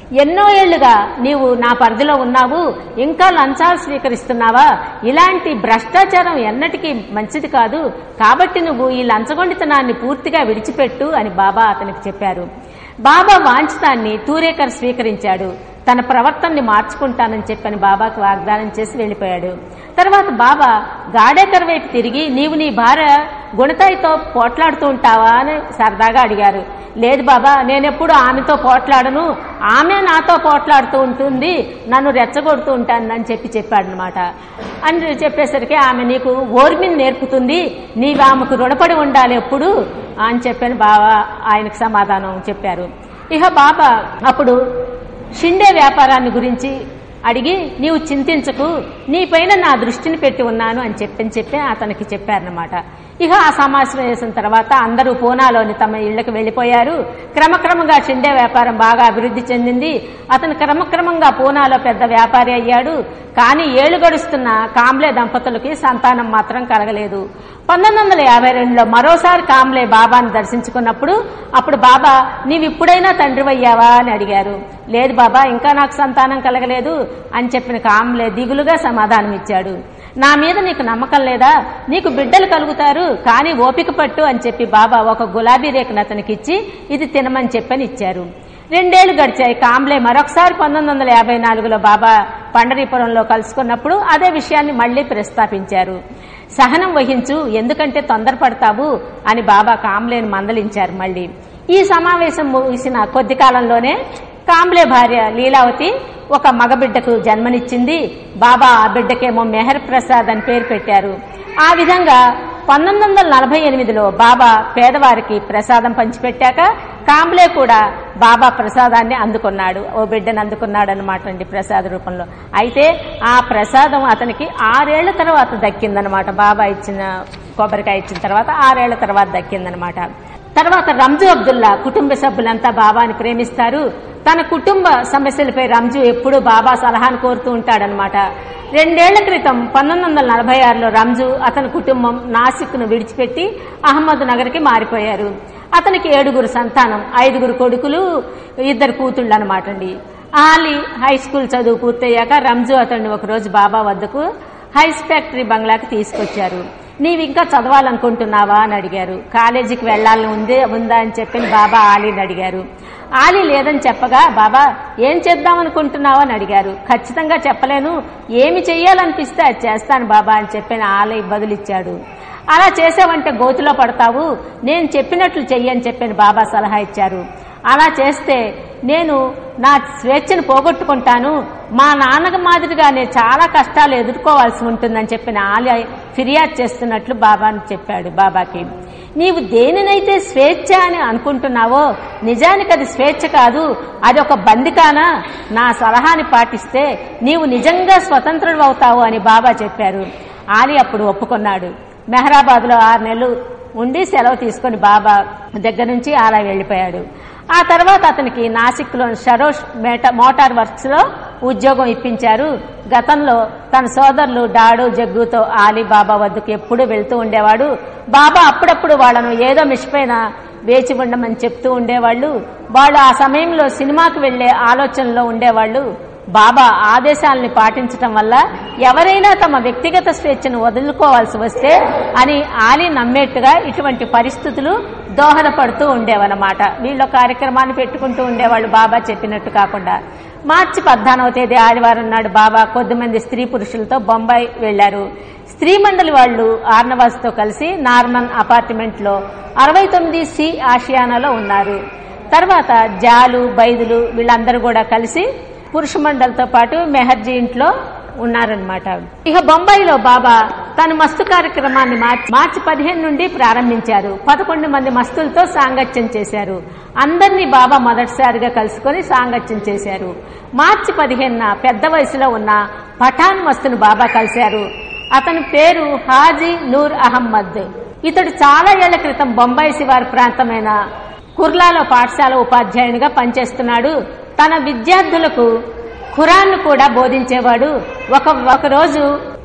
ఎన్నో ఏళ్లుగా నీవు నా పరిధిలో ఉన్నావు ఇంకా లంచాలు స్వీకరిస్తున్నావా ఇలాంటి భ్రష్టాచారం ఎన్నటికీ మంచిది కాదు కాబట్టి నువ్వు ఈ లంచగొండితనాన్ని పూర్తిగా విడిచిపెట్టు అని బాబా అతనికి చెప్పారు బాబా వాంఛితాన్ని తూరేకర్ స్వీకరించాడు తన ప్రవర్తనని మార్చుకుంటానని చెప్పని బాబాకు వాగ్దానం చేసి వెళ్ళిపోయాడు తర్వాత బాబా గాడేకర్ వైపు తిరిగి నీవు నీ భార్య గుణతాయితో పోట్లాడుతూ ఉంటావా అని సరదాగా అడిగారు లేదు బాబా నేనెప్పుడు ఆమెతో పోట్లాడను ఆమె నాతో పోట్లాడుతూ ఉంటుంది నన్ను రెచ్చగొడుతూ ఉంటానని చెప్పి చెప్పాడనమాట అని చెప్పేసరికి ఆమె నీకు ఓర్మిని నేర్పుతుంది నీవు ఆమెకు రుణపడి ఉండాలి ఎప్పుడు అని చెప్పని బాబా ఆయనకు సమాధానం చెప్పారు ఇహ బాబా అప్పుడు షిండే వ్యాపారాన్ని గురించి అడిగి నీవు చింతించకు నీపైన నా దృష్టిని పెట్టి ఉన్నాను అని చెప్పని చెప్పి అతనికి చెప్పారనమాట ఇక ఆ సమావేశం చేసిన తర్వాత అందరూ పూనాలోని తమ ఇళ్లకు వెళ్లిపోయారు క్రమక్రమంగా షిండే వ్యాపారం బాగా అభివృద్ధి చెందింది అతను క్రమక్రమంగా పూనాలో పెద్ద వ్యాపారి అయ్యాడు కానీ ఏళ్లు గడుస్తున్న కాంబ్లే దంపతులకి సంతానం మాత్రం కలగలేదు పంతొమ్మిది వందల యాభై రెండులో మరోసారి కాంబ్లే బాబాను దర్శించుకున్నప్పుడు అప్పుడు బాబా నీవు ఇప్పుడైనా తండ్రివయ్యావా అని అడిగారు లేదు బాబా ఇంకా నాకు సంతానం కలగలేదు అని చెప్పిన కాంబ్లే దిగులుగా సమాధానం ఇచ్చాడు నా మీద నీకు నమ్మకం లేదా నీకు బిడ్డలు కలుగుతారు కానీ ఓపిక పట్టు అని చెప్పి బాబా ఒక గులాబీ రేఖను అతనికి ఇచ్చి ఇది తినమని చెప్పని ఇచ్చారు రెండేళ్లు గడిచాయి కాంబ్లే మరొకసారి పంతొమ్మిది వందల యాభై నాలుగులో బాబా పండరీపురంలో కలుసుకున్నప్పుడు అదే విషయాన్ని మళ్లీ ప్రస్తాపించారు సహనం వహించు ఎందుకంటే తొందరపడతావు అని బాబా కాంబ్లేని మందలించారు మళ్లీ ఈ సమావేశం ముగిసిన కొద్ది కాలంలోనే కాంబ్లే భార్య లీలావతి ఒక మగబిడ్డకు జన్మనిచ్చింది బాబా ఆ బిడ్డకేమో మెహర్ ప్రసాద్ అని పేరు పెట్టారు ఆ విధంగా పంతొమ్మిది వందల నలభై ఎనిమిదిలో బాబా పేదవారికి ప్రసాదం పంచిపెట్టాక కాంబ్లే కూడా బాబా ప్రసాదాన్ని అందుకున్నాడు ఓ బిడ్డను అందుకున్నాడు అనమాట అండి ప్రసాద రూపంలో అయితే ఆ ప్రసాదం అతనికి ఆరేళ్ల తర్వాత దక్కిందనమాట బాబా ఇచ్చిన కొబ్బరికాయ ఇచ్చిన తర్వాత ఆరేళ్ల తర్వాత దక్కిందనమాట తర్వాత రంజు అబ్దుల్లా కుటుంబ సభ్యులంతా బాబాని ప్రేమిస్తారు తన కుటుంబ సమస్యలపై రంజు ఎప్పుడూ బాబా సలహాను కోరుతూ ఉంటాడనమాట రెండేళ్ల క్రితం పంతొమ్మిది వందల నలభై ఆరులో రంజు అతని కుటుంబం నాసిక్ను విడిచిపెట్టి అహ్మద్ నగర్కి మారిపోయారు అతనికి ఏడుగురు సంతానం ఐదుగురు కొడుకులు ఇద్దరు కూతుళ్ళు అనమాట అండి ఆలీ హై స్కూల్ చదువు పూర్తయ్యాక రంజు అతన్ని ఒకరోజు బాబా వద్దకు హైస్ ఫ్యాక్టరీ బంగ్లాకి తీసుకొచ్చారు నీవు ఇంకా చదవాలనుకుంటున్నావా అని అడిగారు కాలేజీకి వెళ్లాలని ఉందే ఉందా అని చెప్పి బాబా ఆలీని అడిగారు ఆలీ లేదని చెప్పగా బాబా ఏం చేద్దాం అనుకుంటున్నావు అని అడిగారు ఖచ్చితంగా చెప్పలేను ఏమి చెయ్యాలనిపిస్తే అది చేస్తాను బాబా అని చెప్పిన ఆలీ బదులిచ్చాడు అలా చేసావంటే గోతులో పడతావు నేను చెప్పినట్లు చెయ్యని చెప్పిన బాబా సలహా ఇచ్చారు అలా చేస్తే నేను నా స్వేచ్ఛను పోగొట్టుకుంటాను మా నాన్నగ మాదిరిగా నేను చాలా కష్టాలు ఎదుర్కోవాల్సి ఉంటుందని చెప్పిన ఆలయ ఫిర్యాదు చేస్తున్నట్లు బాబాని చెప్పాడు బాబాకి నీవు దేనినైతే స్వేచ్ఛ అని అనుకుంటున్నావో నిజానికి అది స్వేచ్ఛ కాదు అది ఒక బందికానా నా సలహాని పాటిస్తే నీవు నిజంగా స్వతంత్రుడు అవుతావు అని బాబా చెప్పారు ఆలి అప్పుడు ఒప్పుకున్నాడు మెహరాబాద్ లో ఆరు నెలలు ఉండి సెలవు తీసుకుని బాబా దగ్గర నుంచి అలా వెళ్లిపోయాడు ఆ తర్వాత అతనికి నాసిక్ లోని షరోష్ మేట మోటార్ వర్క్స్ లో ఉద్యోగం ఇప్పించారు గతంలో తన సోదరులు డాడు జగ్గుతో ఆలీ బాబా వద్దకు ఎప్పుడు వెళ్తూ ఉండేవాడు బాబా అప్పుడప్పుడు వాళ్ళను ఏదో మిషపైన వేచి ఉండమని చెప్తూ ఉండేవాళ్ళు వాళ్ళు ఆ సమయంలో సినిమాకు వెళ్లే ఆలోచనలో ఉండేవాళ్ళు బాబా ఆదేశాలని పాటించటం వల్ల ఎవరైనా తమ వ్యక్తిగత స్వేచ్ఛను వదులుకోవాల్సి వస్తే అని ఆలీ నమ్మేట్టుగా ఇటువంటి పరిస్థితులు దోహదపడుతూ ఉండేవన్నమాట వీళ్ళ కార్యక్రమాన్ని పెట్టుకుంటూ ఉండేవాళ్ళు బాబా చెప్పినట్టు కాకుండా మార్చి పద్నాలుగవ తేదీ ఆదివారం నాడు బాబా కొద్దిమంది స్త్రీ పురుషులతో బొంబాయి వెళ్లారు స్త్రీ మండలి వాళ్లు ఆర్నవాస్తో కలిసి నార్మన్ అపార్ట్మెంట్ లో అరవై తొమ్మిది సి ఆషియానాలో ఉన్నారు తర్వాత జాలు బైదులు వీళ్ళందరూ కూడా కలిసి పురుష మండలితో పాటు మెహర్జీ ఇంట్లో ఉన్నారనమాట ఇక బొంబాయిలో బాబా తన మస్తు కార్యక్రమాన్ని మార్చి మార్చి పదిహేను నుండి ప్రారంభించారు పదకొండు మంది మస్తులతో సాంగత్యం చేశారు అందరినీ బాబా మొదటిసారిగా కలుసుకొని సాంగత్యం చేశారు మార్చి పదిహేనున పెద్ద వయసులో ఉన్న పఠాన్ మస్తును బాబా కలిశారు అతని పేరు హాజీ నూర్ అహమ్మద్ ఇతడు చాలా ఏళ్ల క్రితం బొంబాయి శివారు ప్రాంతమైన కుర్లాలో పాఠశాల ఉపాధ్యాయునిగా పనిచేస్తున్నాడు తన విద్యార్థులకు ఖురాన్ను కూడా బోధించేవాడు ఒక ఒకరోజు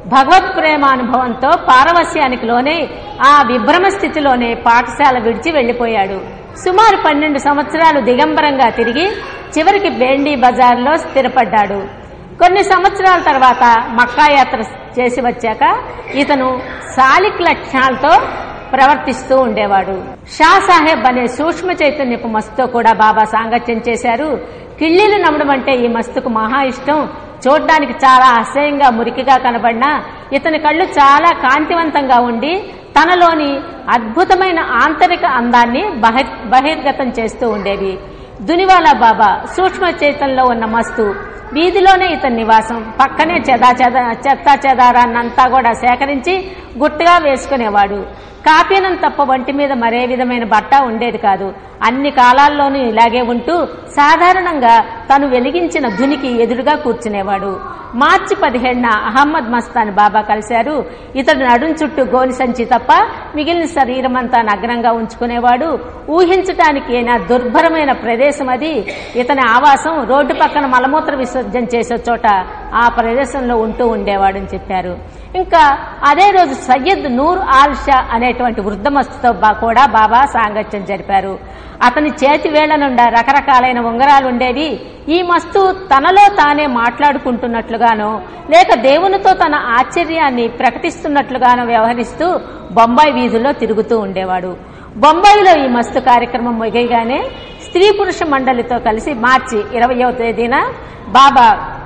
భగవత్ ప్రేమానుభవంతో పారవస్యానికి లోనే ఆ విభ్రమ స్థితిలోనే పాఠశాల విడిచి వెళ్లిపోయాడు సుమారు పన్నెండు సంవత్సరాలు దిగంబరంగా తిరిగి చివరికి బేండీ బజార్లో స్థిరపడ్డాడు కొన్ని సంవత్సరాల తర్వాత మక్కా యాత్ర చేసి వచ్చాక ఇతను సాలిక్ లక్షణాలతో ప్రవర్తిస్తూ ఉండేవాడు షా సాహెబ్ అనే సూక్ష్మ చైతన్యపు మస్తుతో కూడా బాబా సాంగత్యం చేశారు కిళ్ళీలు నమ్మడం అంటే ఈ మస్తుకు మహా ఇష్టం చూడ్డానికి చాలా అసహ్యంగా మురికిగా కనబడినా ఇతని కళ్ళు చాలా కాంతివంతంగా ఉండి తనలోని అద్భుతమైన ఆంతరిక అందాన్ని బహిర్ బహిర్గతం చేస్తూ ఉండేవి దునివాలా బాబా సూక్ష్మ చైతన్యంలో ఉన్న మస్తు వీధిలోనే ఇతని నివాసం పక్కనే చెదా చెద చెత్త చెదారాన్నంతా కూడా సేకరించి గుట్టుగా వేసుకునేవాడు కాపీనం తప్ప వంటి మీద మరే విధమైన బట్ట ఉండేది కాదు అన్ని కాలాల్లోనూ ఇలాగే ఉంటూ సాధారణంగా తను వెలిగించిన ధునికి ఎదురుగా కూర్చునేవాడు మార్చి పదిహేడున అహమ్మద్ మస్తాన్ బాబా కలిశారు ఇతడు నడుం చుట్టూ గోని సంచి తప్ప మిగిలిన శరీరం అంతా నగ్నంగా ఉంచుకునేవాడు ఊహించటానికి అయినా దుర్భరమైన ప్రదేశం అది ఇతని ఆవాసం రోడ్డు పక్కన మలమూత్ర విసర్జన చేసే చోట ఆ ప్రదేశంలో ఉంటూ ఉండేవాడని చెప్పారు ఇంకా అదే రోజు సయ్యద్ నూర్ ఆల్ షా అనేటువంటి వృద్ధమస్తుతో బా- కూడా బాబా సాంగత్యం జరిపారు అతని చేతి వేళ్ల నుండా రకరకాలైన ఉంగరాలు ఉండేవి ఈ మస్తు తనలో తానే మాట్లాడుకుంటున్నట్లుగానో లేక దేవునితో తన ఆశ్చర్యాన్ని ప్రకటిస్తున్నట్లుగానో వ్యవహరిస్తూ బొంబాయి వీధుల్లో తిరుగుతూ ఉండేవాడు బొంబాయిలో ఈ మస్తు కార్యక్రమం ముగియగానే స్త్రీ పురుష మండలితో కలిసి మార్చి ఇరవయో తేదీన బాబా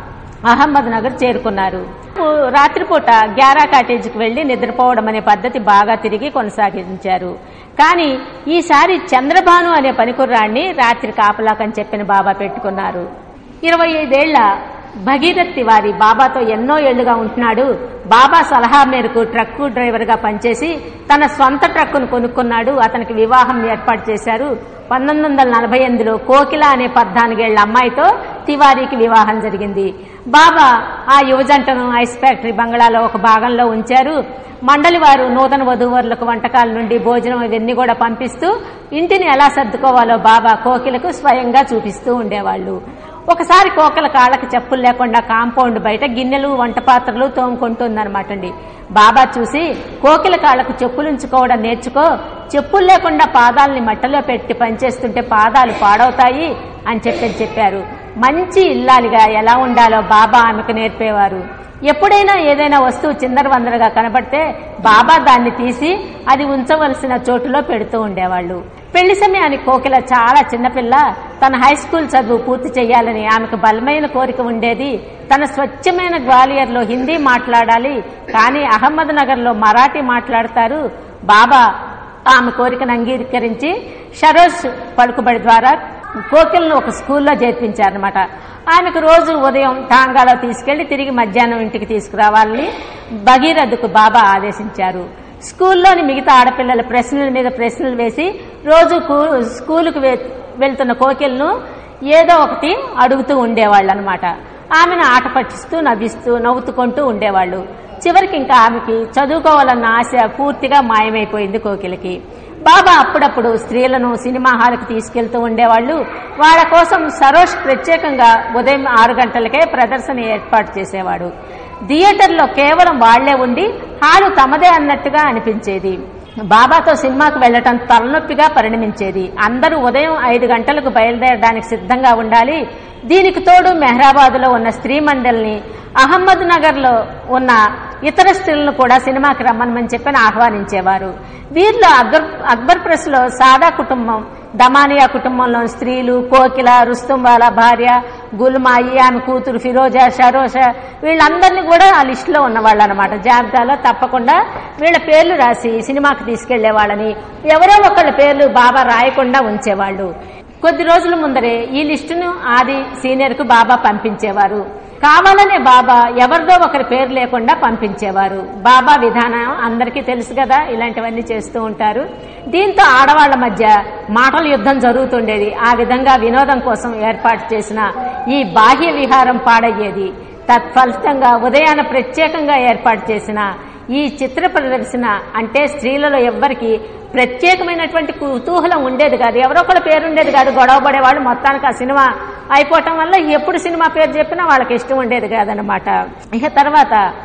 అహ్మద్ నగర్ చేరుకున్నారు రాత్రిపూట గ్యారా కాటేజీకి వెళ్లి నిద్రపోవడం అనే పద్ధతి బాగా తిరిగి కొనసాగించారు కానీ ఈసారి చంద్రభాను అనే పనికుర్రాన్ని రాత్రి కాపలాకని చెప్పిన బాబా పెట్టుకున్నారు ఇరవై ఐదేళ్ల భగీరథ్ తివారి బాబాతో ఎన్నో ఏళ్లుగా ఉంటున్నాడు బాబా సలహా మేరకు ట్రక్కు డ్రైవర్గా పనిచేసి తన సొంత ట్రక్కును కొనుక్కున్నాడు అతనికి వివాహం ఏర్పాటు చేశారు పంతొమ్మిది వందల నలభై ఎనిమిదిలో కోకిల అనే పద్నాలుగేళ్ల అమ్మాయితో తివారీకి వివాహం జరిగింది బాబా ఆ యువజంటను ఐస్ ఫ్యాక్టరీ బంగ్లాలో ఒక భాగంలో ఉంచారు మండలి వారు నూతన వధూవరులకు వంటకాల నుండి భోజనం ఇవన్నీ కూడా పంపిస్తూ ఇంటిని ఎలా సర్దుకోవాలో బాబా కోకిలకు స్వయంగా చూపిస్తూ ఉండేవాళ్ళు ఒకసారి కోకల కాళ్ళకి చెప్పులు లేకుండా కాంపౌండ్ బయట గిన్నెలు వంట పాత్రలు తోముకుంటుందన్నమాట అండి బాబా చూసి కోకిల కాళ్ళకు చెప్పులు ఉంచుకోవడం నేర్చుకో చెప్పులు లేకుండా పాదాలని మట్టలో పెట్టి పనిచేస్తుంటే పాదాలు పాడవుతాయి అని చెప్పి చెప్పారు మంచి ఇల్లాలిగా ఎలా ఉండాలో బాబా ఆమెకు నేర్పేవారు ఎప్పుడైనా ఏదైనా వస్తువు చిందరవందరగా కనబడితే బాబా దాన్ని తీసి అది ఉంచవలసిన చోటులో పెడుతూ ఉండేవాళ్ళు పెళ్లి సమయానికి కోకిల చాలా చిన్నపిల్ల తన హై స్కూల్ చదువు పూర్తి చేయాలని ఆమెకు బలమైన కోరిక ఉండేది తన స్వచ్ఛమైన గ్వాలియర్లో హిందీ మాట్లాడాలి కానీ అహ్మద్ నగర్లో మరాఠీ మాట్లాడతారు బాబా ఆమె కోరికను అంగీకరించి షరోజ్ పలుకుబడి ద్వారా కోకిలను ఒక స్కూల్లో చేర్పించారనమాట ఆమెకు రోజు ఉదయం టాంగాలో తీసుకెళ్లి తిరిగి మధ్యాహ్నం ఇంటికి తీసుకురావాలని భగీరథకు బాబా ఆదేశించారు స్కూల్లోని మిగతా ఆడపిల్లల ప్రశ్నల మీద ప్రశ్నలు వేసి రోజు కూ- స్కూలుకు వె- వెళ్తున్న కోకిలను ఏదో ఒకటి అడుగుతూ ఉండేవాళ్ళు అనమాట ఆమెను ఆట పట్టిస్తూ నవ్విస్తూ నవ్వుతుకుంటూ ఉండేవాళ్ళు చివరికి ఇంకా ఆమెకి చదువుకోవాలన్న ఆశ పూర్తిగా మాయమైపోయింది కోకిలకి బాబా అప్పుడప్పుడు స్త్రీలను సినిమా హాల్కి తీసుకెళ్తూ ఉండేవాళ్ళు వాళ్ళ కోసం సరోష్ ప్రత్యేకంగా ఉదయం ఆరు గంటలకే ప్రదర్శన ఏర్పాటు చేసేవాడు థియేటర్లో కేవలం వాళ్లే ఉండి హాలు తమదే అన్నట్టుగా అనిపించేది బాబాతో సినిమాకు వెళ్లటం తలనొప్పిగా పరిణమించేది అందరూ ఉదయం ఐదు గంటలకు బయలుదేరడానికి సిద్ధంగా ఉండాలి దీనికి తోడు మెహ్రాబాద్లో ఉన్న స్త్రీ మండలిని అహ్మద్ నగర్లో ఉన్న ఇతర స్త్రీలను కూడా సినిమాకి రమ్మనమని చెప్పని ఆహ్వానించేవారు వీరిలో అక్బర్ అక్బర్ ప్రెస్ లో సాదా కుటుంబం దమానియా కుటుంబంలోని స్త్రీలు కోకిల రుస్తుం వాళ్ళ భార్య గుల్మాయి ఆమె కూతురు ఫిరోజా షరోషా వీళ్ళందరినీ కూడా ఆ లిస్టులో ఉన్నవాళ్ళు అనమాట జాబితాలో తప్పకుండా వీళ్ళ పేర్లు రాసి సినిమాకి తీసుకెళ్లే వాళ్ళని ఎవరో ఒకళ్ళ పేర్లు బాబా రాయకుండా ఉంచేవాళ్ళు కొద్ది రోజుల ముందరే ఈ లిస్టును ఆది సీనియర్ కు బాబా పంపించేవారు కావాలనే బాబా ఎవరిదో ఒకరి పేరు లేకుండా పంపించేవారు బాబా విధానం అందరికీ తెలుసు కదా ఇలాంటివన్నీ చేస్తూ ఉంటారు దీంతో ఆడవాళ్ల మధ్య మాటల యుద్ధం జరుగుతుండేది ఆ విధంగా వినోదం కోసం ఏర్పాటు చేసిన ఈ బాహ్య విహారం పాడయ్యేది తత్ఫలితంగా ఉదయాన ప్రత్యేకంగా ఏర్పాటు చేసిన ఈ చిత్ర ప్రదర్శన అంటే స్త్రీలలో ఎవ్వరికి ప్రత్యేకమైనటువంటి కుతూహలం ఉండేది కాదు ఎవరో ఒకళ్ళ పేరు ఉండేది కాదు గొడవ పడేవాళ్ళు మొత్తానికి ఆ సినిమా అయిపోవటం వల్ల ఎప్పుడు సినిమా పేరు చెప్పినా వాళ్ళకి ఇష్టం ఉండేది కాదనమాట ఇక తర్వాత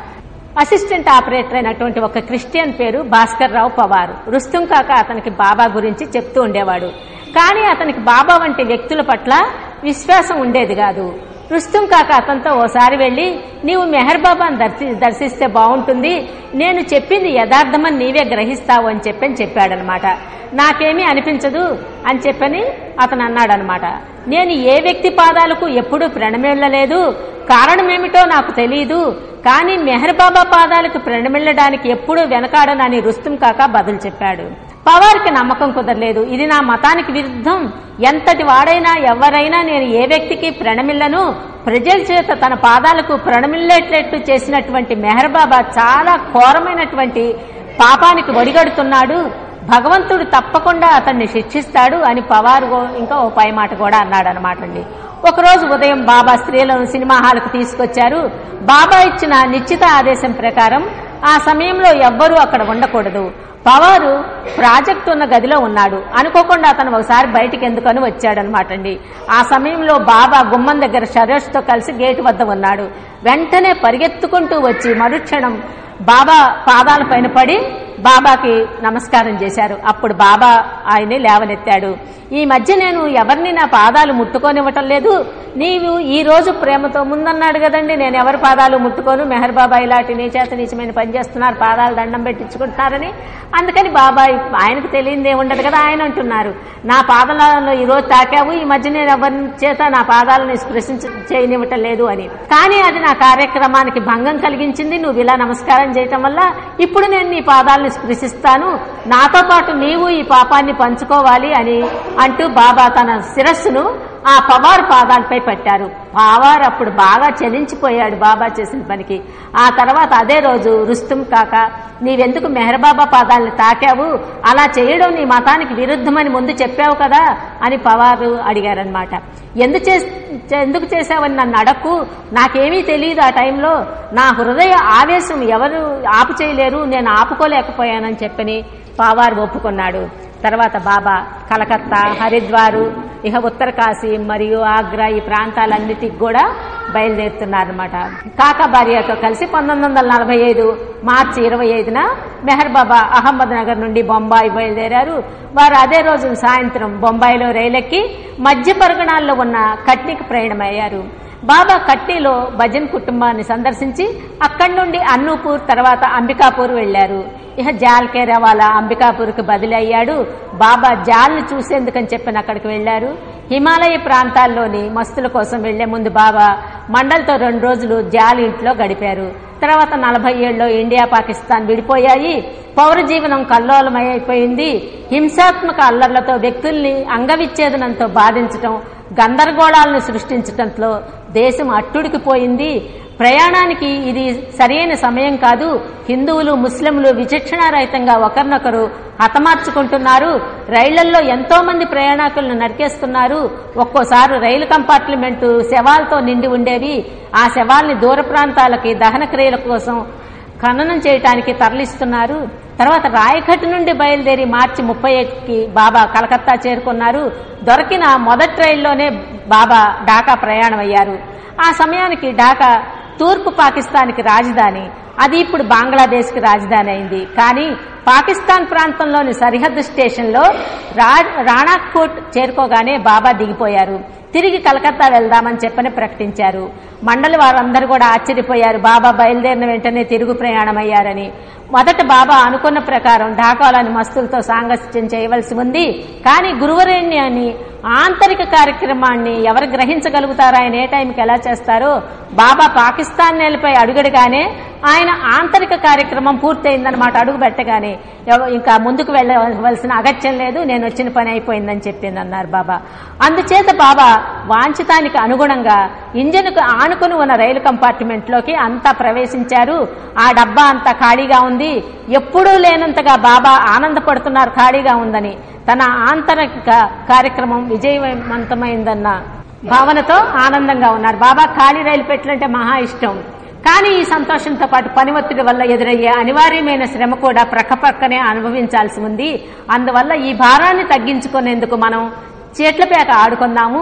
అసిస్టెంట్ ఆపరేటర్ అయినటువంటి ఒక క్రిస్టియన్ పేరు భాస్కర్ రావు పవార్ రుస్తుం కాక అతనికి బాబా గురించి చెప్తూ ఉండేవాడు కానీ అతనికి బాబా వంటి వ్యక్తుల పట్ల విశ్వాసం ఉండేది కాదు రుస్తుం కాక అతనితో ఓసారి వెళ్ళి నీవు మెహర్ బాబాను దర్శి దర్శిస్తే బాగుంటుంది నేను చెప్పింది యథార్థమని నీవే గ్రహిస్తావు అని చెప్పని చెప్పాడనమాట నాకేమీ అనిపించదు అని చెప్పని అతను అన్నాడనమాట నేను ఏ వ్యక్తి పాదాలకు ఎప్పుడూ ప్రణమిళ్ళలేదు కారణమేమిటో నాకు తెలియదు కానీ మెహర్ బాబా పాదాలకు ప్రణమిళ్ళడానికి ఎప్పుడూ వెనకాడనని రుస్తుం కాక బదులు చెప్పాడు పవార్కి నమ్మకం కుదరలేదు ఇది నా మతానికి విరుద్ధం ఎంతటి వాడైనా ఎవరైనా నేను ఏ వ్యక్తికి ప్రణమిల్లను ప్రజల చేత తన పాదాలకు ప్రణమిల్లేటట్టు చేసినటువంటి మెహర్ బాబా చాలా ఘోరమైనటువంటి పాపానికి ఒడిగడుతున్నాడు భగవంతుడు తప్పకుండా అతన్ని శిక్షిస్తాడు అని పవారు గో- ఇంకా ఓ పై మాట కూడా అన్నాడు అనమాట అండి ఒకరోజు ఉదయం బాబా స్త్రీలను సినిమా హాల్కు తీసుకొచ్చారు బాబా ఇచ్చిన నిశ్చిత ఆదేశం ప్రకారం ఆ సమయంలో ఎవ్వరూ అక్కడ ఉండకూడదు పవారు ప్రాజెక్ట్ ఉన్న గదిలో ఉన్నాడు అనుకోకుండా అతను ఒకసారి బయటికి ఎందుకని వచ్చాడనమాట అండి ఆ సమయంలో బాబా గుమ్మం దగ్గర షరోష్తో కలిసి గేటు వద్ద ఉన్నాడు వెంటనే పరిగెత్తుకుంటూ వచ్చి మరుక్షణం బాబా పాదాల పైన పడి బాబాకి నమస్కారం చేశారు అప్పుడు బాబా ఆయన్ని లేవనెత్తాడు ఈ మధ్య నేను ఎవరిని నా పాదాలు ముట్టుకోనివ్వటం లేదు నీవు ఈ రోజు ప్రేమతో ముందన్నాడు కదండి నేను ఎవరి పాదాలు ముట్టుకోను మెహర్ బాబా ఇలాంటి నీచేత నీచమైన పని చేస్తున్నారు పాదాలు దండం పెట్టించుకుంటున్నారని అందుకని బాబా ఆయనకు తెలియదే ఉండదు కదా ఆయన అంటున్నారు నా పాదాలలో ఈ రోజు తాకావు ఈ మధ్య నేను ఎవరి చేత నా పాదాలను స్పృశించ చేయనివ్వటం లేదు అని కానీ అది నా కార్యక్రమానికి భంగం కలిగించింది నువ్వు ఇలా నమస్కారం చేయటం వల్ల ఇప్పుడు నేను నీ పాదాలను స్పృశిస్తాను నాతో పాటు నీవు ఈ పాపాన్ని పంచుకోవాలి అని అంటూ బాబా తన శిరస్సును ఆ పవార్ పాదాలపై పెట్టారు పవార్ అప్పుడు బాగా చలించిపోయాడు బాబా చేసిన పనికి ఆ తర్వాత అదే రోజు రుస్తుం కాక నీవెందుకు మెహర్బాబా పాదాలను తాకావు అలా చేయడం నీ మతానికి విరుద్ధమని ముందు చెప్పావు కదా అని పవారు అడిగారనమాట ఎందు చే ఎందుకు చేశావని నన్ను అడక్కు నాకేమీ తెలియదు ఆ టైంలో నా హృదయ ఆవేశం ఎవరు ఆపు చేయలేరు నేను ఆపుకోలేకపోయానని చెప్పని పావారు ఒప్పుకున్నాడు తర్వాత బాబా కలకత్తా హరిద్వారు ఇహ ఉత్తర కాశీ మరియు ఆగ్రా ఈ ప్రాంతాలన్నిటికి కూడా బయలుదేరుతున్నారన్నమాట కాకా భార్యతో కలిసి పంతొమ్మిది వందల నలభై ఐదు మార్చి ఇరవై ఐదున మెహర్ బాబా అహ్మద్ నగర్ నుండి బొంబాయి బయలుదేరారు వారు అదే రోజు సాయంత్రం బొంబాయిలో రైలెక్కి మధ్య పరగణాల్లో ఉన్న కట్నికి ప్రయాణమయ్యారు బాబా కట్నీలో భజన్ కుటుంబాన్ని సందర్శించి అక్కడి నుండి అన్నూపూర్ తర్వాత అంబికాపూర్ వెళ్లారు ఇహ జాల్కే రవాలా అంబికాపూర్కు బదిలీ అయ్యాడు బాబా జాల్ని చూసేందుకని చెప్పని అక్కడికి వెళ్లారు హిమాలయ ప్రాంతాల్లోని మస్తుల కోసం వెళ్లే ముందు బాబా మండల్తో రెండు రోజులు జాల్ ఇంట్లో గడిపారు తర్వాత నలభై ఏళ్ళలో ఇండియా పాకిస్తాన్ విడిపోయాయి పౌర జీవనం కల్లోలమైపోయింది హింసాత్మక అల్లర్లతో వ్యక్తుల్ని అంగవిచ్ఛేదనంతో బాధించటం గందరగోళాలను సృష్టించటంలో దేశం అట్టుడికిపోయింది ప్రయాణానికి ఇది సరైన సమయం కాదు హిందువులు ముస్లింలు విచక్షణారహితంగా ఒకరినొకరు హతమార్చుకుంటున్నారు రైళ్లల్లో ఎంతో మంది ప్రయాణికులను నరికేస్తున్నారు ఒక్కోసారి రైలు కంపార్ట్మెంటు శవాలతో నిండి ఉండేవి ఆ శవాల్ని దూర ప్రాంతాలకి దహన క్రియల కోసం ఖననం చేయటానికి తరలిస్తున్నారు తర్వాత రాయఘట్ నుండి బయలుదేరి మార్చి ముప్పై కి బాబా కలకత్తా చేరుకున్నారు దొరికిన మొదటి రైల్లోనే బాబా ఢాకా ప్రయాణం అయ్యారు ఆ సమయానికి ఢాకా తూర్పు పాకిస్తాన్కి రాజధాని అది ఇప్పుడు బంగ్లాదేశ్కి రాజధాని అయింది కానీ పాకిస్తాన్ ప్రాంతంలోని సరిహద్దు స్టేషన్లో రా రాణాకోట్ చేరుకోగానే బాబా దిగిపోయారు తిరిగి కలకత్తా వెళ్దామని చెప్పని ప్రకటించారు మండలి వారందరూ కూడా ఆశ్చర్యపోయారు బాబా బయలుదేరిన వెంటనే తిరుగు ప్రయాణం అయ్యారని మొదట బాబా అనుకున్న ప్రకారం ఢాకాలోని మస్తులతో సాంగత్యం చేయవలసి ఉంది కానీ గురువరేణ్యాన్ని ఆంతరిక కార్యక్రమాన్ని ఎవరు గ్రహించగలుగుతారో ఆయన ఏ టైంకి ఎలా చేస్తారో బాబా పాకిస్తాన్ నేలపై అడుగడగానే ఆయన ఆంతరిక కార్యక్రమం పూర్తయిందన్నమాట అడుగు పెట్టగానే ఎవ- ఇంకా ముందుకు వెళ్ళవలసిన అగత్యం లేదు నేను వచ్చిన పని అయిపోయిందని చెప్పింది అన్నారు బాబా అందుచేత బాబా వాంఛితానికి అనుగుణంగా ఇంజన్కు ఆనుకుని ఉన్న రైలు కంపార్ట్మెంట్లోకి అంతా ప్రవేశించారు ఆ డబ్బా అంతా ఖాళీగా ఉంది ఎప్పుడూ లేనంతగా బాబా ఆనందపడుతున్నారు ఖాళీగా ఉందని తన ఆంతరిక కార్యక్రమం విజయవంతమైందన్న భావనతో ఆనందంగా ఉన్నారు బాబా ఖాళీ రైలు పెట్టాలంటే మహా ఇష్టం కానీ ఈ సంతోషంతో పాటు పని ఒత్తిడి వల్ల ఎదురయ్యే అనివార్యమైన శ్రమ కూడా ప్రక్కపక్కనే అనుభవించాల్సి ఉంది అందువల్ల ఈ భారాన్ని తగ్గించుకునేందుకు మనం చీట్లపేక ఆడుకుందాము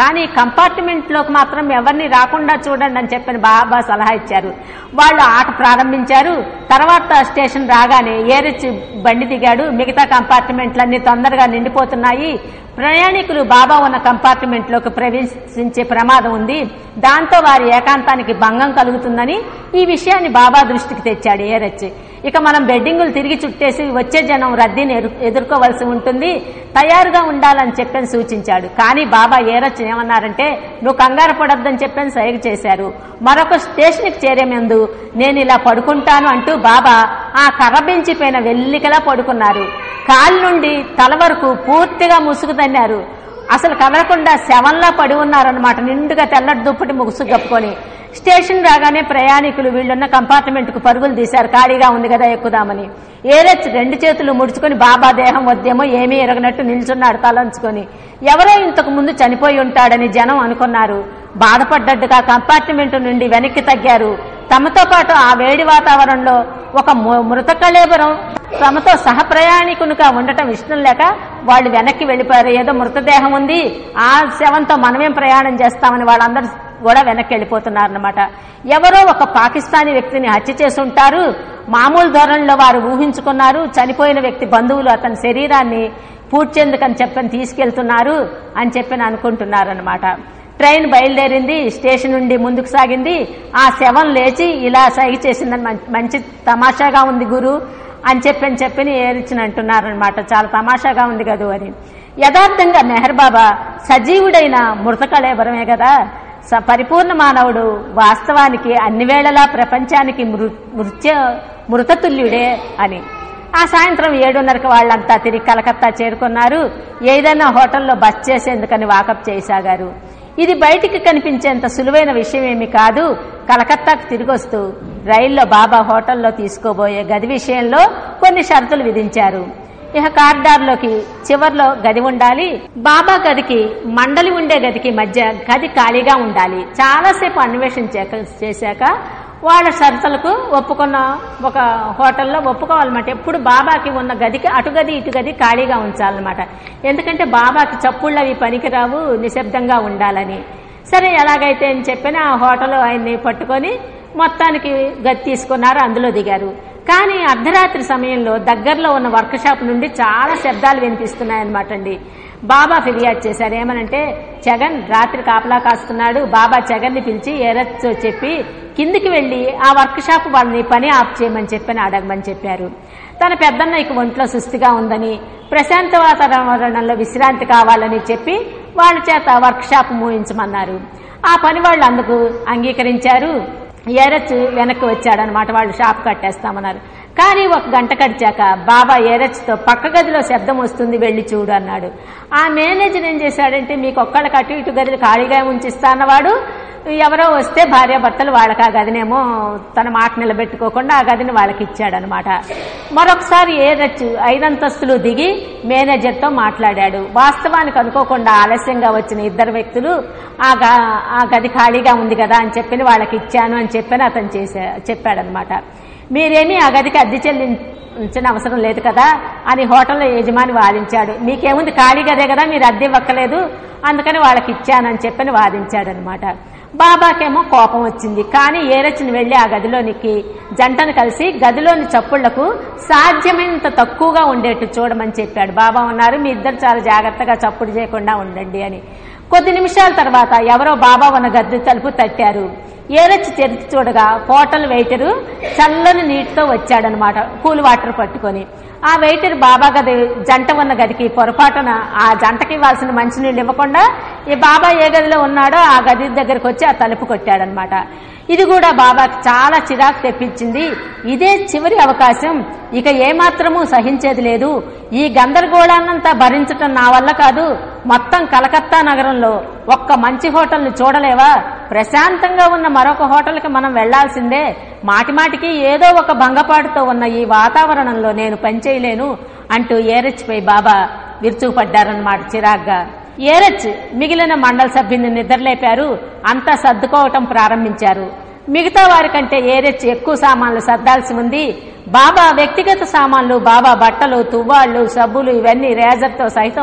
కానీ కంపార్ట్మెంట్ లోకి మాత్రం ఎవరిని రాకుండా చూడండి అని చెప్పని బాబా సలహా ఇచ్చారు వాళ్ళు ఆట ప్రారంభించారు తర్వాత స్టేషన్ రాగానే ఏరెచ్చి బండి దిగాడు మిగతా కంపార్ట్మెంట్లన్నీ తొందరగా నిండిపోతున్నాయి ప్రయాణికులు బాబా ఉన్న కంపార్ట్మెంట్ లోకి ప్రవేశించే ప్రమాదం ఉంది దాంతో వారి ఏకాంతానికి భంగం కలుగుతుందని ఈ విషయాన్ని బాబా దృష్టికి తెచ్చాడు ఏరచ్చి ఇక మనం బెడ్డింగులు తిరిగి చుట్టేసి వచ్చే జనం రద్దీని ఎరు- ఎదుర్కోవలసి ఉంటుంది తయారుగా ఉండాలని చెప్పని సూచించాడు కానీ బాబా ఏరచ్చి ఏమన్నారంటే నువ్వు కంగారు పడొద్దని చెప్పని సైగ చేశారు మరొక స్టేషన్కి చేరే ముందు నేను ఇలా పడుకుంటాను అంటూ బాబా ఆ కర్ర బెంచి పైన వెల్లికలా పడుకున్నారు కాలు నుండి తల వరకు పూర్తిగా ముసుగు తన్నారు అసలు కదలకుండా శవంలా పడి ఉన్నారనమాట నిండుగా తెల్లటి దుప్పటి ముసుగు కప్పుకొని స్టేషన్ రాగానే ప్రయాణికులు వీళ్ళున్న కంపార్ట్మెంట్ కు పరుగులు తీశారు ఖాళీగా ఉంది కదా ఎక్కుదామని ఏరెచ్ రెండు చేతులు ముడుచుకొని బాబా దేహం వద్దేమో ఏమీ ఎరగనట్టు నిల్చున్నాడు తలంచుకొని ఎవరో ఇంతకు ముందు చనిపోయి ఉంటాడని జనం అనుకున్నారు బాధపడ్డట్టుగా కంపార్ట్మెంట్ నుండి వెనక్కి తగ్గారు తమతో పాటు ఆ వేడి వాతావరణంలో ఒక ము- మృత కళేబరం తమతో సహప్రయాణికునిగా ఉండటం ఇష్టం లేక వాళ్ళు వెనక్కి వెళ్ళిపోయారు ఏదో మృతదేహం ఉంది ఆ శవంతో మనమేం ప్రయాణం చేస్తామని వాళ్ళందరూ కూడా వెనక్కి వెళ్ళిపోతున్నారన్నమాట ఎవరో ఒక పాకిస్తానీ వ్యక్తిని హత్య చేసి ఉంటారు మామూలు ధోరణిలో వారు ఊహించుకున్నారు చనిపోయిన వ్యక్తి బంధువులు అతని శరీరాన్ని పూడ్చేందుకని చెప్పని తీసుకెళ్తున్నారు అని చెప్పని అనుకుంటున్నారన్నమాట ట్రైన్ బయలుదేరింది స్టేషన్ నుండి ముందుకు సాగింది ఆ శవం లేచి ఇలా సైగ చేసిందని మం- మంచి తమాషాగా ఉంది గురు అని చెప్పని చెప్పని ఏరిచిన అంటున్నారనమాట చాలా తమాషాగా ఉంది కదూ అని యథార్థంగా మెహర్ బాబా సజీవుడైన మృత కళేబరమే కదా స- పరిపూర్ణ మానవుడు వాస్తవానికి అన్ని వేళలా ప్రపంచానికి మృ మృత్య మృతతుల్యుడే అని ఆ సాయంత్రం ఏడున్నరకు వాళ్ళంతా తిరిగి కలకత్తా చేరుకున్నారు ఏదైనా హోటల్లో బస్ చేసేందుకని వాకప్ చేయసాగారు ఇది బయటికి కనిపించేంత సులువైన విషయం ఏమి కాదు కలకత్తాకు తిరిగొస్తూ రైల్లో బాబా హోటల్లో తీసుకోబోయే గది విషయంలో కొన్ని షరతులు విధించారు ఇక కారిడార్లోకి చివర్లో గది ఉండాలి బాబా గదికి మండలి ఉండే గదికి మధ్య గది ఖాళీగా ఉండాలి చాలాసేపు అన్వేషించాక చేశాక వాళ్ళ షరతులకు ఒప్పుకున్న ఒక హోటల్లో ఒప్పుకోవాలన్నమాట ఎప్పుడు బాబాకి ఉన్న గదికి అటు గది ఇటు గది ఖాళీగా ఉంచాలన్నమాట ఎందుకంటే బాబాకి చప్పుళ్ళు అవి పనికిరావు నిశ్శబ్దంగా ఉండాలని సరే ఎలాగైతే అని చెప్పిన ఆ హోటల్ ఆయన్ని పట్టుకొని మొత్తానికి గది తీసుకున్నారు అందులో దిగారు కానీ అర్ధరాత్రి సమయంలో దగ్గరలో ఉన్న వర్క్ షాప్ నుండి చాలా శబ్దాలు వినిపిస్తున్నాయన్నమాట అండి బాబా ఫిర్యాదు చేశారు ఏమనంటే జగన్ రాత్రి కాపలా కాస్తున్నాడు బాబా జగన్ని పిలిచి ఏరచ్చు చెప్పి కిందికి వెళ్లి ఆ వర్క్ షాప్ వాళ్ళని పని ఆఫ్ చేయమని చెప్పని అడగమని చెప్పారు తన పెద్దన్నయ్యకు ఒంట్లో సుస్థిగా ఉందని ప్రశాంత వాతావరణంలో విశ్రాంతి కావాలని చెప్పి వాళ్ళ చేత వర్క్ షాప్ మూయించమన్నారు ఆ పని వాళ్ళు అందుకు అంగీకరించారు ఏరచ్ వెనక్కి వచ్చాడనమాట వాళ్ళు షాప్ కట్టేస్తామన్నారు కానీ ఒక గంట కడిచాక బాబా ఏరచ్తో పక్క గదిలో శబ్దం వస్తుంది వెళ్ళి చూడు అన్నాడు ఆ మేనేజర్ ఏం చేశాడంటే మీకు ఒక్కళ్ళకి అటు ఇటు గదిని ఖాళీగా ఉంచిస్తా అన్నవాడు ఎవరో వస్తే భార్యాభర్తలు వాళ్ళకి ఆ గదినేమో తన మాట నిలబెట్టుకోకుండా ఆ గదిని వాళ్ళకి ఇచ్చాడనమాట మరొకసారి ఏరచ్చు ఐదంతస్తులు దిగి మేనేజర్తో మాట్లాడాడు వాస్తవానికి అనుకోకుండా ఆలస్యంగా వచ్చిన ఇద్దరు వ్యక్తులు ఆ గా- ఆ గది ఖాళీగా ఉంది కదా అని చెప్పి వాళ్ళకి ఇచ్చాను అని చెప్పని అతను చేసా చెప్పాడనమాట మీరేమీ ఆ గదికి అద్దె చెల్లించిన అవసరం లేదు కదా అని హోటల్లో యజమాని వాదించాడు మీకేముంది ఖాళీ గదే కదా మీరు అద్దె ఇవ్వక్కలేదు అందుకని వాళ్ళకి ఇచ్చానని చెప్పని వాదించాడనమాట బాబాకేమో కోపం వచ్చింది కానీ ఏరచ్చిని వెళ్లి ఆ గదిలోనికి జంటను కలిసి గదిలోని చప్పుళ్లకు సాధ్యమైనంత తక్కువగా ఉండేట్టు చూడమని చెప్పాడు బాబా ఉన్నారు మీ ఇద్దరు చాలా జాగ్రత్తగా చప్పుడు చేయకుండా ఉండండి అని కొద్ది నిమిషాల తర్వాత ఎవరో బాబా ఉన్న గది తలుపు తట్టారు ఏరొచ్చి తెరిచి చూడగా హోటల్ వెయిటరు చల్లని నీటితో వచ్చాడనమాట కూల్ వాటర్ పట్టుకొని ఆ వెయిటర్ బాబా గది జంట ఉన్న గదికి పొరపాటున ఆ జంటకి ఇవ్వాల్సిన మంచినీళ్ళు ఇవ్వకుండా ఈ బాబా ఏ గదిలో ఉన్నాడో ఆ గది దగ్గరకు వచ్చి ఆ తలుపు కొట్టాడనమాట ఇది కూడా బాబాకి చాలా చిరాకు తెప్పించింది ఇదే చివరి అవకాశం ఇక ఏమాత్రమూ సహించేది లేదు ఈ గందరగోళాన్నంతా భరించటం నా వల్ల కాదు మొత్తం కలకత్తా నగరంలో ఒక్క మంచి హోటల్ని చూడలేవా ప్రశాంతంగా ఉన్న మరొక హోటల్కి మనం వెళ్లాల్సిందే మాటిమాటికి ఏదో ఒక భంగపాటుతో ఉన్న ఈ వాతావరణంలో నేను పనిచేయలేను అంటూ ఏరెచ్చిపై బాబా విరుచుకుపడ్డారన్నమాట చిరాగ్గా ఏరచ్ మిగిలిన మండల సభ్యుని నిద్రలేపారు అంతా సర్దుకోవటం ప్రారంభించారు మిగతా వారికంటే ఏరెచ్ ఎక్కువ సామాన్లు సర్దాల్సి ఉంది బాబా వ్యక్తిగత సామాన్లు బాబా బట్టలు తువ్వాళ్లు సబ్బులు ఇవన్నీ రేజర్తో సైతం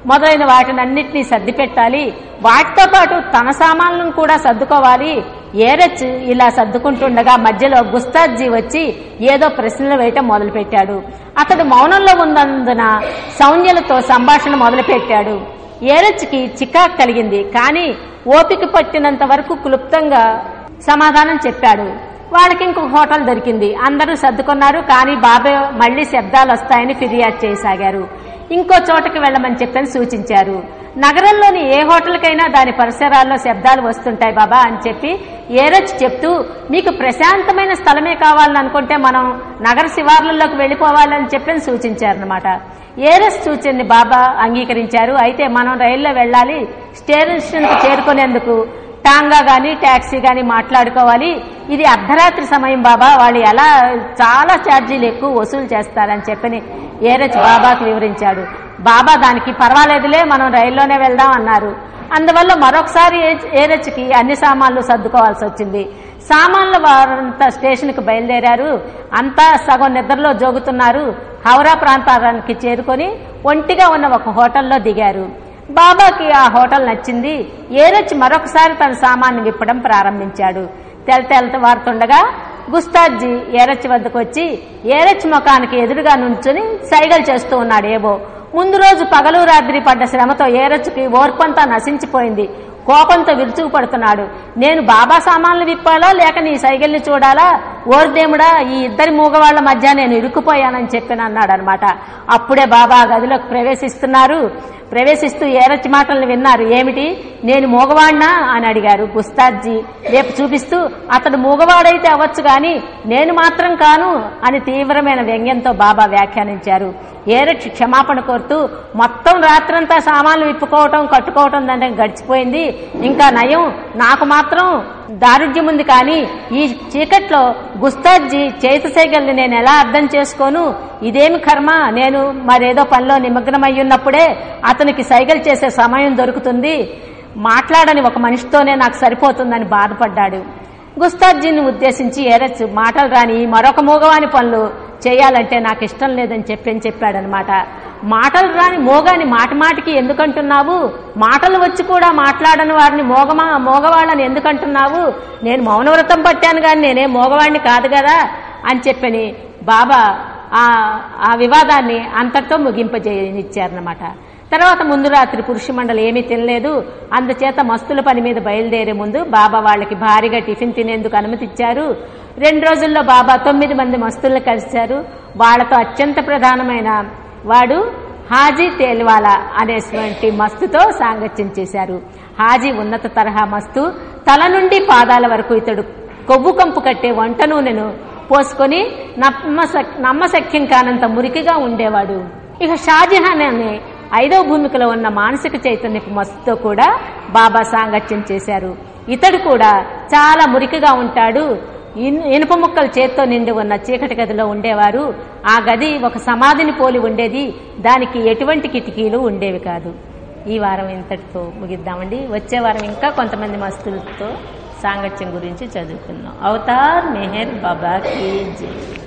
మొదలైన వాటిని అన్నింటినీ సర్ది పెట్టాలి వాటితో పాటు తన సామాన్లను కూడా సర్దుకోవాలి ఏరచ్ ఇలా సర్దుకుంటుండగా మధ్యలో గుస్తాజీ వచ్చి ఏదో ప్రశ్నలు వేయటం మొదలుపెట్టాడు అతడు మౌనంలో ఉన్నందున సౌంజ్యలతో సంభాషణ మొదలుపెట్టాడు ఏరచ్కి చికాకు కలిగింది కానీ ఓపిక పట్టినంత వరకు క్లుప్తంగా సమాధానం చెప్పాడు వాళ్ళకి ఇంకొక హోటల్ దొరికింది అందరూ సర్దుకున్నారు కానీ బాబాయ్ మళ్లీ శబ్దాలు వస్తాయని ఫిర్యాదు చేయసాగారు ఇంకో చోటకి వెళ్ళమని చెప్పని సూచించారు నగరంలోని ఏ హోటల్కైనా దాని పరిసరాల్లో శబ్దాలు వస్తుంటాయి బాబా అని చెప్పి ఏరచ్ చెప్తూ మీకు ప్రశాంతమైన స్థలమే కావాలని అనుకుంటే మనం నగర శివార్లలోకి వెళ్ళిపోవాలని చెప్పని సూచించారనమాట ఏరస్ సూచనని బాబా అంగీకరించారు అయితే మనం రైల్లో వెళ్ళాలి స్టేషన్కు చేరుకునేందుకు టాంగా గాని టాక్సీ గాని మాట్లాడుకోవాలి ఇది అర్ధరాత్రి సమయం బాబా వాళ్ళు ఎలా చాలా ఛార్జీలు ఎక్కువ వసూలు చేస్తారని చెప్పని ఏరచ్ బాబాకు వివరించాడు బాబా దానికి పర్వాలేదులే మనం రైల్లోనే వెళ్దాం అన్నారు అందువల్ల మరొకసారి ఏ- ఏరచ్కి అన్ని సామాన్లు సర్దుకోవాల్సి వచ్చింది సామాన్ల వారంతా స్టేషన్కి బయలుదేరారు అంతా సగం నిద్రలో జోగుతున్నారు హౌరా ప్రాంతానికి చేరుకొని ఒంటిగా ఉన్న ఒక హోటల్లో దిగారు బాబాకి ఆ హోటల్ నచ్చింది ఏరచ్ మరొకసారి తన సామాన్ని విప్పడం ప్రారంభించాడు తెల తెలత వారుతుండగా గుస్తాజీ ఏరచ్ వద్దకు వచ్చి ఏరచ్ ముఖానికి ఎదురుగా నుంచుని సైగలు చేస్తూ ఉన్నాడు ఏవో ముందు రోజు పగలు రాత్రి పడ్డ శ్రమతో ఏరచ్చుకి ఓర్పంతా నశించిపోయింది కోపంతో విరుచుకుపడుతున్నాడు నేను బాబా సామాన్లు విప్పాలా లేక నీ సైకిల్ని చూడాలా ఓర్దేముడా ఈ ఇద్దరి మూగవాళ్ల మధ్య నేను ఇరుక్కుపోయానని చెప్పిన అన్నాడు అనమాట అప్పుడే బాబా ఆ గదిలోకి ప్రవేశిస్తున్నారు ప్రవేశిస్తూ ఏరచ్చి మాటలను విన్నారు ఏమిటి నేను మూగవాణ్ణా అని అడిగారు గుస్తాద్జీ రేపు చూపిస్తూ అతడు మూగవాడైతే అవ్వచ్చు గాని నేను మాత్రం కాను అని తీవ్రమైన వ్యంగ్యంతో బాబా వ్యాఖ్యానించారు ఏరచ్చి క్షమాపణ కోరుతూ మొత్తం రాత్రంతా సామాన్లు విప్పుకోవటం కట్టుకోవటం దాన్ని గడిచిపోయింది ఇంకా నయం నాకు మాత్రం దారుఢ్యం ఉంది కానీ ఈ చీకట్లో గుస్తాజ్జీ చేతి సైగల్ని నేను ఎలా అర్థం చేసుకోను ఇదేమి కర్మ నేను మరేదో పనిలో నిమగ్నమయ్యున్నప్పుడే అతనికి సైగలు చేసే సమయం దొరుకుతుంది మాట్లాడని ఒక మనిషితోనే నాకు సరిపోతుందని బాధపడ్డాడు గుస్తాజ్జీని ఉద్దేశించి ఏరచ్చు మాటలు రాని మరొక మూగవాని పనులు చేయాలంటే నాకు ఇష్టం లేదని చెప్పని చెప్పాడనమాట మాటలు రాని మోగాని మాట మాటికి ఎందుకంటున్నావు మాటలు వచ్చి కూడా మాట్లాడని వారిని మోగమా మోగవాళ్ళని ఎందుకంటున్నావు నేను మౌనవ్రతం పట్టాను కానీ నేనే మోగవాడిని కాదు కదా అని చెప్పని బాబా ఆ ఆ వివాదాన్ని అంతటితో ముగింపజేయనిచ్చారనమాట తర్వాత ముందు రాత్రి పురుష మండలి ఏమీ తినలేదు అందుచేత మస్తుల పని మీద బయలుదేరే ముందు బాబా వాళ్ళకి భారీగా టిఫిన్ తినేందుకు అనుమతి ఇచ్చారు రెండు రోజుల్లో బాబా తొమ్మిది మంది మస్తుల్ని కలిశారు వాళ్ళతో అత్యంత ప్రధానమైన వాడు హాజీ తేల్వాలా అనేటువంటి మస్తుతో సాంగత్యం చేశారు హాజీ ఉన్నత తరహా మస్తు తల నుండి పాదాల వరకు ఇతడు కొవ్వు కంపు కట్టే వంట నూనెను పోసుకొని నమ్మస నమ్మశక్యం కానంత మురికిగా ఉండేవాడు ఇక షాజహాన్ అనే ఐదవ భూమికలో ఉన్న మానసిక చైతన్యపు మస్తుతో కూడా బాబా సాంగత్యం చేశారు ఇతడు కూడా చాలా మురికిగా ఉంటాడు ఇన్- ఇనుప ముక్కలు చేత్తో నిండి ఉన్న చీకటి గదిలో ఉండేవారు ఆ గది ఒక సమాధిని పోలి ఉండేది దానికి ఎటువంటి కిటికీలు ఉండేవి కాదు ఈ వారం ఇంతటితో ముగిద్దామండి వచ్చే వారం ఇంకా కొంతమంది మస్తులతో సాంగత్యం గురించి చదువుకుందాం అవతార్ మెహర్ బాబా కీ జై